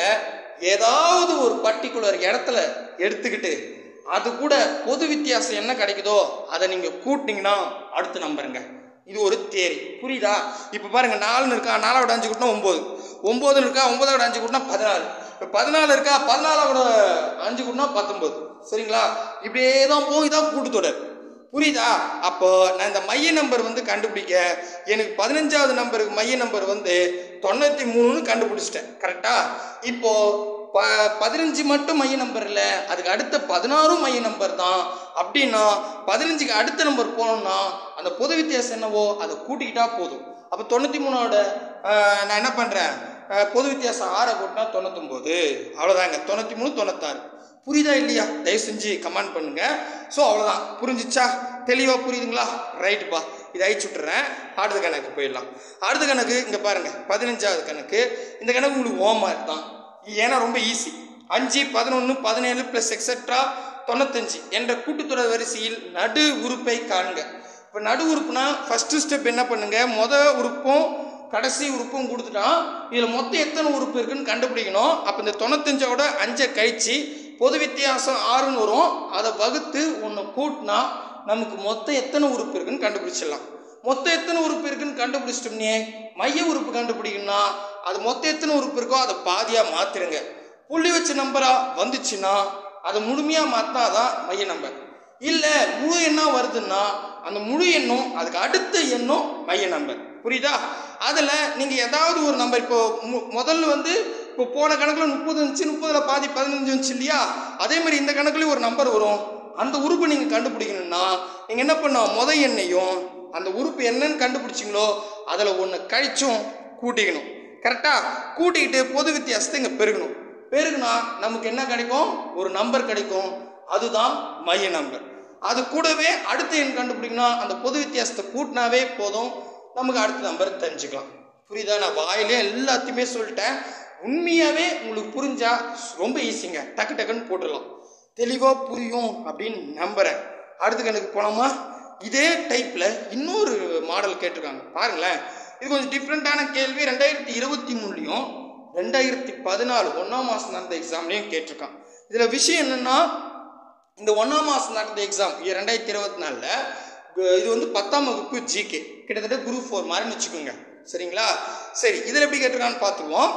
S2: ஏதாவது ஒரு பர்டிகுலர் இடத்துல எடுத்துக்கிட்டு அது கூட பொது வித்தியாசம் என்ன கிடைக்குதோ அதை நீங்கள் கூட்டினீங்கன்னா அடுத்த நம்பருங்க இது ஒரு தேரி புரியுதா இப்போ பாருங்க நாலுன்னு இருக்கா நாலாவோட அஞ்சு கூட்டினா ஒம்பது ஒம்போதுன்னு இருக்கா ஒன்பதோட அஞ்சு கூட்டினா பதினாலு இப்போ பதினாலு இருக்கா பதினாலோட அஞ்சு கூட்டினா பத்தொம்பது சரிங்களா இப்படியே தான் போய் தான் கூட்டுத்தொடர் புரியுதா அப்போ நான் இந்த மைய நம்பர் வந்து கண்டுபிடிக்க எனக்கு பதினஞ்சாவது நம்பருக்கு மைய நம்பர் வந்து தொண்ணூற்றி மூணுன்னு கண்டுபிடிச்சிட்டேன் கரெக்டா இப்போ ப பதினஞ்சு மட்டும் மைய நம்பர் இல்லை அதுக்கு அடுத்த பதினாறும் மைய நம்பர் தான் அப்படின்னா பதினஞ்சுக்கு அடுத்த நம்பர் போனோம்னா அந்த பொது வித்தியாசம் என்னவோ அதை கூட்டிக்கிட்டா போதும் அப்போ தொண்ணூற்றி மூணோட ஆஹ், நான் என்ன பண்ணுறேன் பொது வித்தியாசம் ஆறை கூட்டினா தொண்ணூத்தொம்போது அவ்வளோதாங்க தொண்ணூற்றி மூணு தொண்ணூத்தாறு புரியுதா இல்லையா தயவு செஞ்சு கமெண்ட் பண்ணுங்க ஸோ அவ்வளோதான் புரிஞ்சிச்சா தெளிவாக புரியுதுங்களா ரைட்டுப்பா இதை அழிச்சு விட்டுறேன் அடுத்த கணக்கு போயிடலாம் அடுத்த கணக்கு இங்கே பாருங்க பதினஞ்சாவது கணக்கு இந்த கணக்கு உங்களுக்கு ஹோம்ஒர்க் தான் ஏன்னா ரொம்ப ஈஸி அஞ்சு பதினொன்று பதினேழு ப்ளஸ் எக்ஸெட்ரா தொண்ணூத்தஞ்சு என்ற கூட்டுத்தொடர் வரிசையில் நடு உறுப்பை காண்க இப்போ நடு உறுப்புனா ஃபஸ்ட்டு ஸ்டெப் என்ன பண்ணுங்க மொத உறுப்பும் கடைசி உறுப்பும் கொடுத்துட்டான் இதில் மொத்தம் எத்தனை உறுப்பு இருக்குன்னு கண்டுபிடிக்கணும் அப்போ இந்த தொண்ணூத்தஞ்சோட அஞ்சை கழிச்சு பொது வித்தியாசம் ஆறுன்னு வரும் அதை வகுத்து ஒன்று கூட்டினா நமக்கு மொத்தம் எத்தனை உறுப்பு இருக்குன்னு கண்டுபிடிச்சிடலாம் மொத்தம் எத்தனை உறுப்பு இருக்குன்னு கண்டுபிடிச்சிட்டோம்னே மைய உறுப்பு கண்டுபிடிக்கணும்னா அது மொத்தம் எத்தனை உறுப்பு இருக்கோ அதை பாதியாக மாற்றிடுங்க புள்ளி வச்ச நம்பரா வந்துச்சுன்னா அதை முழுமையாக மாற்றினாதான் மைய நம்பர் இல்லை முழு எண்ணா வருதுன்னா அந்த முழு எண்ணும் அதுக்கு அடுத்த எண்ணும் மைய நம்பர் புரியுதா அதில் நீங்கள் ஏதாவது ஒரு நம்பர் இப்போ மு- முதல்ல வந்து இப்போ போன கணக்கில் முப்பது இருந்துச்சு முப்பதில் பாதி பதினஞ்சு வந்துச்சு இல்லையா அதே மாதிரி இந்த கணக்குலேயும் ஒரு நம்பர் வரும் அந்த உறுப்பு நீங்கள் கண்டுபிடிக்கணும்னா நீங்கள் என்ன பண்ணோம் முத எண்ணையும் அந்த உறுப்பு என்னன்னு கண்டுபிடிச்சிங்களோ அதில் ஒன்று கழிச்சும் கூட்டிக்கணும் கரெக்டாக கூட்டிக்கிட்டு பொது வித்தியாசத்தை இங்கே பெருகணும் பெருகுனா நமக்கு என்ன கிடைக்கும் ஒரு நம்பர் கிடைக்கும் அதுதான் மைய நம்பர் அது கூடவே அடுத்த எண் கண்டுபிடிக்கணும் அந்த பொது வித்தியாசத்தை கூட்டினாவே போதும் நமக்கு அடுத்த நம்பர் தெரிஞ்சுக்கலாம் புரியுதா நான் வாயிலே எல்லாத்தையுமே சொல்லிட்டேன் உண்மையாகவே உங்களுக்கு புரிஞ்சா ரொம்ப ஈஸிங்க டக்கு டக்குன்னு போட்டுடலாம் தெளிவாக புரியும் அப்படின்னு நம்புகிறேன் அடுத்த கணக்கு போலாமா இதே டைப்பில் இன்னொரு மாடல் கேட்டிருக்காங்க பாருங்களேன் இது கொஞ்சம் டிஃப்ரெண்ட்டான கேள்வி ரெண்டாயிரத்தி இருபத்தி மூணுலையும் ரெண்டாயிரத்தி பதினாலு ஒன்றாம் மாதம் நடந்த எக்ஸாம்லேயும் கேட்டிருக்கான் இதில் விஷயம் என்னென்னா இந்த ஒன்றாம் மாதம் நடந்த எக்ஸாம் ரெண்டாயிரத்தி இருபத்தி நாலில் இது வந்து பத்தாம் வகுப்பு ஜிகே கிட்டத்தட்ட குரூப் ஃபோர் மாதிரின்னு வச்சுக்கோங்க சரிங்களா சரி இதில் எப்படி கேட்டிருக்கான்னு பார்த்துருவோம்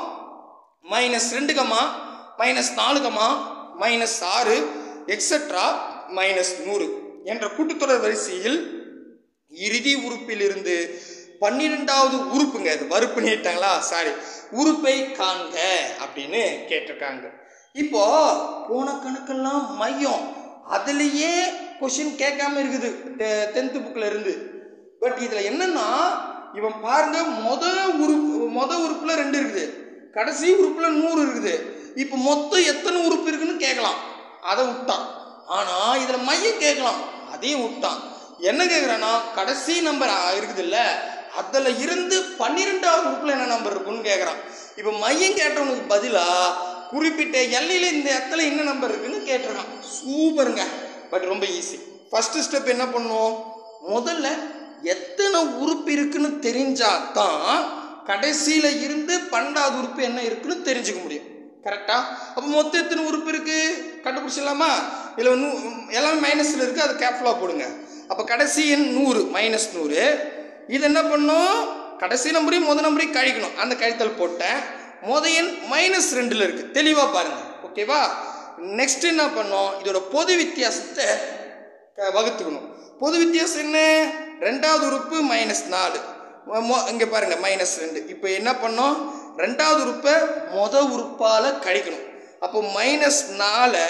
S2: மைனஸ் ரெண்டு கமா மைனஸ் நாலு கமா மைனஸ் ஆறு எக்ஸட்ரா மைனஸ் நூறு என்ற கூட்டுத்தொடர் வரிசையில் இறுதி உறுப்பிலிருந்து பன்னிரெண்டாவது உறுப்புங்க இது வறுப்பு நீட்டாங்களா சாரி உறுப்பை காண்க அப்படின்னு கேட்டிருக்காங்க இப்போ போன கணக்கெல்லாம் மையம் அதுலேயே கொஷின் கேட்காம இருக்குது டென்த்து புக்கில் இருந்து பட் இதில் என்னன்னா இவன் பாருங்க மொத உறுப்பு மொத உறுப்புல ரெண்டு இருக்குது கடைசி உறுப்புல நூறு இருக்குது இப்போ மொத்தம் எத்தனை உறுப்பு இருக்குன்னு கேட்கலாம் அதை விட்டான் ஆனால் இதில் மையம் கேட்கலாம் அதையும் விட்டான் என்ன கேட்குறான்னா கடைசி நம்பர் இருக்குது இல்லை அதில் இருந்து பன்னிரெண்டாவது குரூப்பில் என்ன நம்பர் இருக்குன்னு கேட்குறான் இப்போ மையம் கேட்டவனுக்கு பதிலாக குறிப்பிட்ட எல்லையில் இந்த இடத்துல என்ன நம்பர் இருக்குன்னு கேட்டிருக்கான் சூப்பருங்க பட் ரொம்ப ஈஸி ஃபஸ்ட்டு ஸ்டெப் என்ன பண்ணுவோம் முதல்ல எத்தனை உறுப்பு இருக்குன்னு தெரிஞ்சா தான் கடைசியில் இருந்து பன்னெண்டாவது உறுப்பு என்ன இருக்குன்னு தெரிஞ்சுக்க முடியும் கரெக்டா அப்போ மொத்தம் எத்தனை உறுப்பு இருக்கு கண்டுபிடிச்சிடலாமா இதில் நூ எல்லாமே மைனஸில் இருக்குது அது கேப்ஃபுல்லாக போடுங்க அப்போ கடைசி எண் நூறு மைனஸ் நூறு இது என்ன பண்ணும் கடைசி நம்பரையும் முத நம்பரையும் கழிக்கணும் அந்த கழித்தல் போட்டேன் முத எண் மைனஸ் ரெண்டில் இருக்குது தெளிவாக பாருங்கள் ஓகேவா நெக்ஸ்ட் என்ன பண்ணோம் இதோட பொது வித்தியாசத்தை க- வகுத்துக்கணும் பொது வித்தியாசம் என்ன ரெண்டாவது உறுப்பு மைனஸ் நாலு இங்கே பாருங்க மைனஸ் ரெண்டு இப்போ என்ன பண்ணோம் ரெண்டாவது உறுப்பை மொத உறுப்பால் கழிக்கணும் அப்போ மைனஸ் நாலை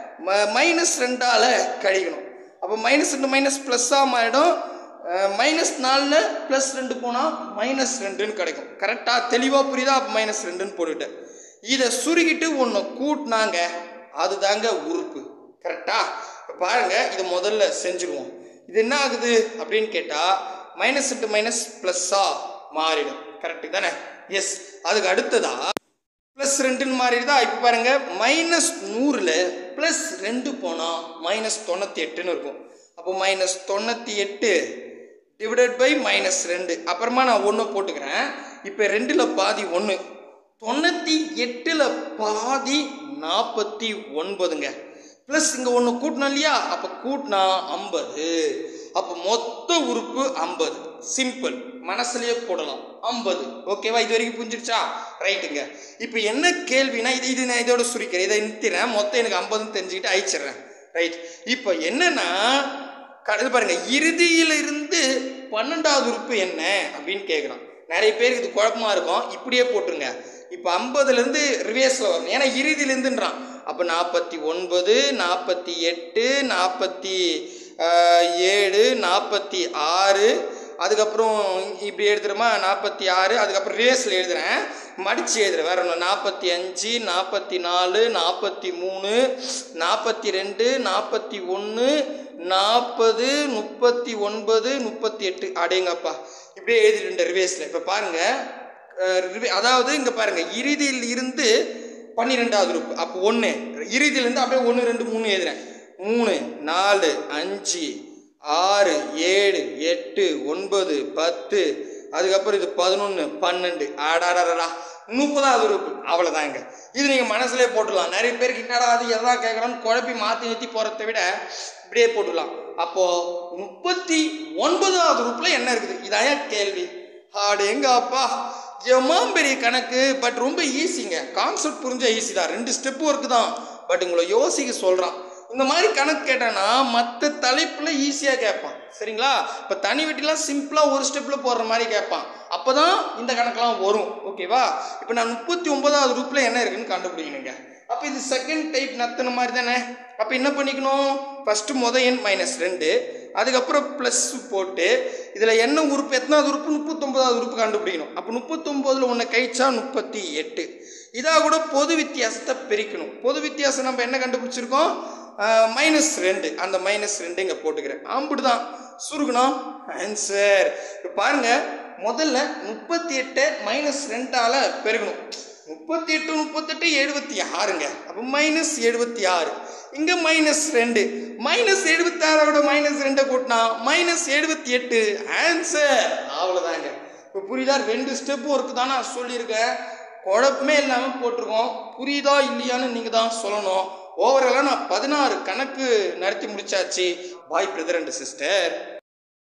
S2: மைனஸ் ரெண்டால் கழிக்கணும் அப்போ மைனஸ் ரெண்டு மைனஸ் ப்ளஸ்ஸாக மாறிடும் மைனஸ் நாலில் ப்ளஸ் ரெண்டு போனால் மைனஸ் ரெண்டுன்னு கிடைக்கும் கரெக்டாக தெளிவாக புரியுதா அப்போ மைனஸ் ரெண்டுன்னு போட்டுவிட்டேன் இதை சுருக்கிட்டு ஒன்று கூட்டினாங்க அதுதாங்க உறுப்பு கரெக்டா இப்ப பாருங்க இது முதல்ல செஞ்சுருவோம் இது என்ன ஆகுது அப்படின்னு கேட்டால் மைனஸ் இன்ட்டு மைனஸ் ப்ளஸ்ஸாக மாறிடும் கரெக்டு தானே எஸ் அதுக்கு அடுத்ததா ப்ளஸ் ரெண்டுன்னு மாறிடுதா இப்போ பாருங்க மைனஸ் நூறில் ப்ளஸ் ரெண்டு போனால் மைனஸ் தொண்ணூற்றி எட்டுன்னு இருக்கும் அப்போ மைனஸ் தொண்ணூற்றி எட்டு டிவைடட் பை மைனஸ் ரெண்டு அப்புறமா நான் ஒன்று போட்டுக்கிறேன் இப்போ ரெண்டில் பாதி ஒன்று தொண்ணூற்றி எட்டில் பாதி நாற்பத்தி ஒன்பதுங்க ப்ளஸ் இங்கே ஒன்று கூட்டினோம் இல்லையா அப்போ கூட்டினா ஐம்பது அப்போ மொத்த உறுப்பு ஐம்பது சிம்பிள் மனசுலயே போடலாம் ஐம்பது ஓகேவா இது வரைக்கும் புரிஞ்சிருச்சா ரைட்டுங்க இப்போ என்ன கேள்வினா இது இது நான் இதோட சுரிக்கிறேன் இதை நிறுத்திறேன் மொத்தம் எனக்கு ஐம்பதுன்னு தெரிஞ்சுக்கிட்டு அழிச்சிடுறேன் ரைட் இப்போ என்னன்னா க- இது பாருங்க இறுதியில இருந்து பன்னெண்டாவது உறுப்பு என்ன அப்படின்னு கேட்குறான் நிறைய பேருக்கு இது குழப்பமா இருக்கும் இப்படியே போட்டுருங்க இப்போ ஐம்பதுலேருந்து ரிவேஸில் வரணும் ஏன்னா இறுதியிலேருந்துன்றான் அப்போ நாற்பத்தி ஒன்பது நாற்பத்தி எட்டு நாற்பத்தி ஏழு நாற்பத்தி ஆறு அதுக்கப்புறம் இப்படி எழுதுறோமா நாற்பத்தி ஆறு அதுக்கப்புறம் ரேஸில் எழுதுறேன் மடித்து எழுதுறேன் வேற ஒன்று நாற்பத்தி அஞ்சு நாற்பத்தி நாலு நாற்பத்தி மூணு நாற்பத்தி ரெண்டு நாற்பத்தி ஒன்று நாற்பது முப்பத்தி ஒன்பது முப்பத்தி எட்டு அடேங்கப்பா இப்படியே எழுதிட்டு ரிவேஸில் இப்போ பாருங்கள் அஹ் ரிவே- அதாவது இங்கே பாருங்க இறுதியில் இருந்து பன்னிரெண்டாவது உறுப்பு அப்போ ஒன்று இறுதியிலேருந்து அப்படியே ஒன்று ரெண்டு மூணு எழுதுறேன் மூணு நாலு அஞ்சு ஆறு ஏழு எட்டு ஒன்பது பத்து அதுக்கப்புறம் இது பதினொன்று பன்னெண்டு ஆடாடாடா முப்பதாவது உறுப்பு அவ்வளோதாங்க இது நீங்கள் மனசுலே போட்டுடலாம் நிறைய பேருக்கு என்னடா அது எதா கேட்குறான்னு குழப்பி மாற்றி நிறுத்தி போகிறத விட இப்படியே போட்டுடலாம் அப்போது முப்பத்தி ஒன்பதாவது உறுப்பில் என்ன இருக்குது இதான் கேள்வி ஆடு எங்க அப்பா எம்மாம் பெரிய கணக்கு பட் ரொம்ப ஈஸிங்க கான்செப்ட் புரிஞ்சா ஈஸி தான் ரெண்டு ஸ்டெப் ஒர்க்கு தான் பட் உங்களை யோசிக்க சொல்கிறான் இந்த மாதிரி கணக்கு கேட்டானா மற்ற தலைப்பில் ஈஸியாக கேட்பான் சரிங்களா இப்போ தனி வெட்டிலாம் சிம்பிளாக ஒரு ஸ்டெப்பில் போடுற மாதிரி கேட்பான் அப்போ தான் இந்த கணக்கெல்லாம் வரும் ஓகேவா இப்போ நான் முப்பத்தி ஒன்பதாவது ரூப்பில் என்ன இருக்குன்னு கண்டுபிடிக்கணுங்க அப்போ இது செகண்ட் டைப் நத்தின மாதிரி தானே அப்போ என்ன பண்ணிக்கணும் ஃபஸ்ட்டு முத எண் மைனஸ் ரெண்டு அதுக்கப்புறம் ப்ளஸ் போட்டு இதில் என்ன உறுப்பு எத்தனாவது உறுப்பு முப்பத்தொன்பதாவது உறுப்பு கண்டுபிடிக்கணும் அப்போ முப்பத்தொம்போதில் ஒன்று கழிச்சா முப்பத்தி எட்டு இதாக கூட பொது வித்தியாசத்தை பிரிக்கணும் பொது வித்தியாசம் நம்ம என்ன கண்டுபிடிச்சிருக்கோம் மைனஸ் ரெண்டு அந்த மைனஸ் ரெண்டு இங்கே போட்டுக்கிறேன் ஆம்பிட்டு தான் சுருக்கணும் ஆன்சர் இப்போ பாருங்க முதல்ல முப்பத்தி எட்டை மைனஸ் ரெண்டால பெருகணும் முப்பத்தி எட்டு முப்பத்தெட்டு எழுபத்தி ஆறுங்க அப்போ மைனஸ் எழுபத்தி ஆறு இங்கே மைனஸ் ரெண்டு மைனஸ் எழுபத்தி ஆறோட மைனஸ் ரெண்டை கூட்டினா மைனஸ் எழுபத்தி எட்டு ஆன்சர் அவ்வளோதாங்க இப்போ புரியுதா ரெண்டு ஸ்டெப் ஒர்க்கு தான் நான் சொல்லியிருக்கேன் குழப்பமே இல்லாமல் போட்டிருக்கோம் புரியுதா இல்லையான்னு நீங்கள் தான் சொல்லணும் ஓவராலாக நான் பதினாறு கணக்கு நடத்தி முடிச்சாச்சு பாய் பிரதர் அண்ட் சிஸ்டர்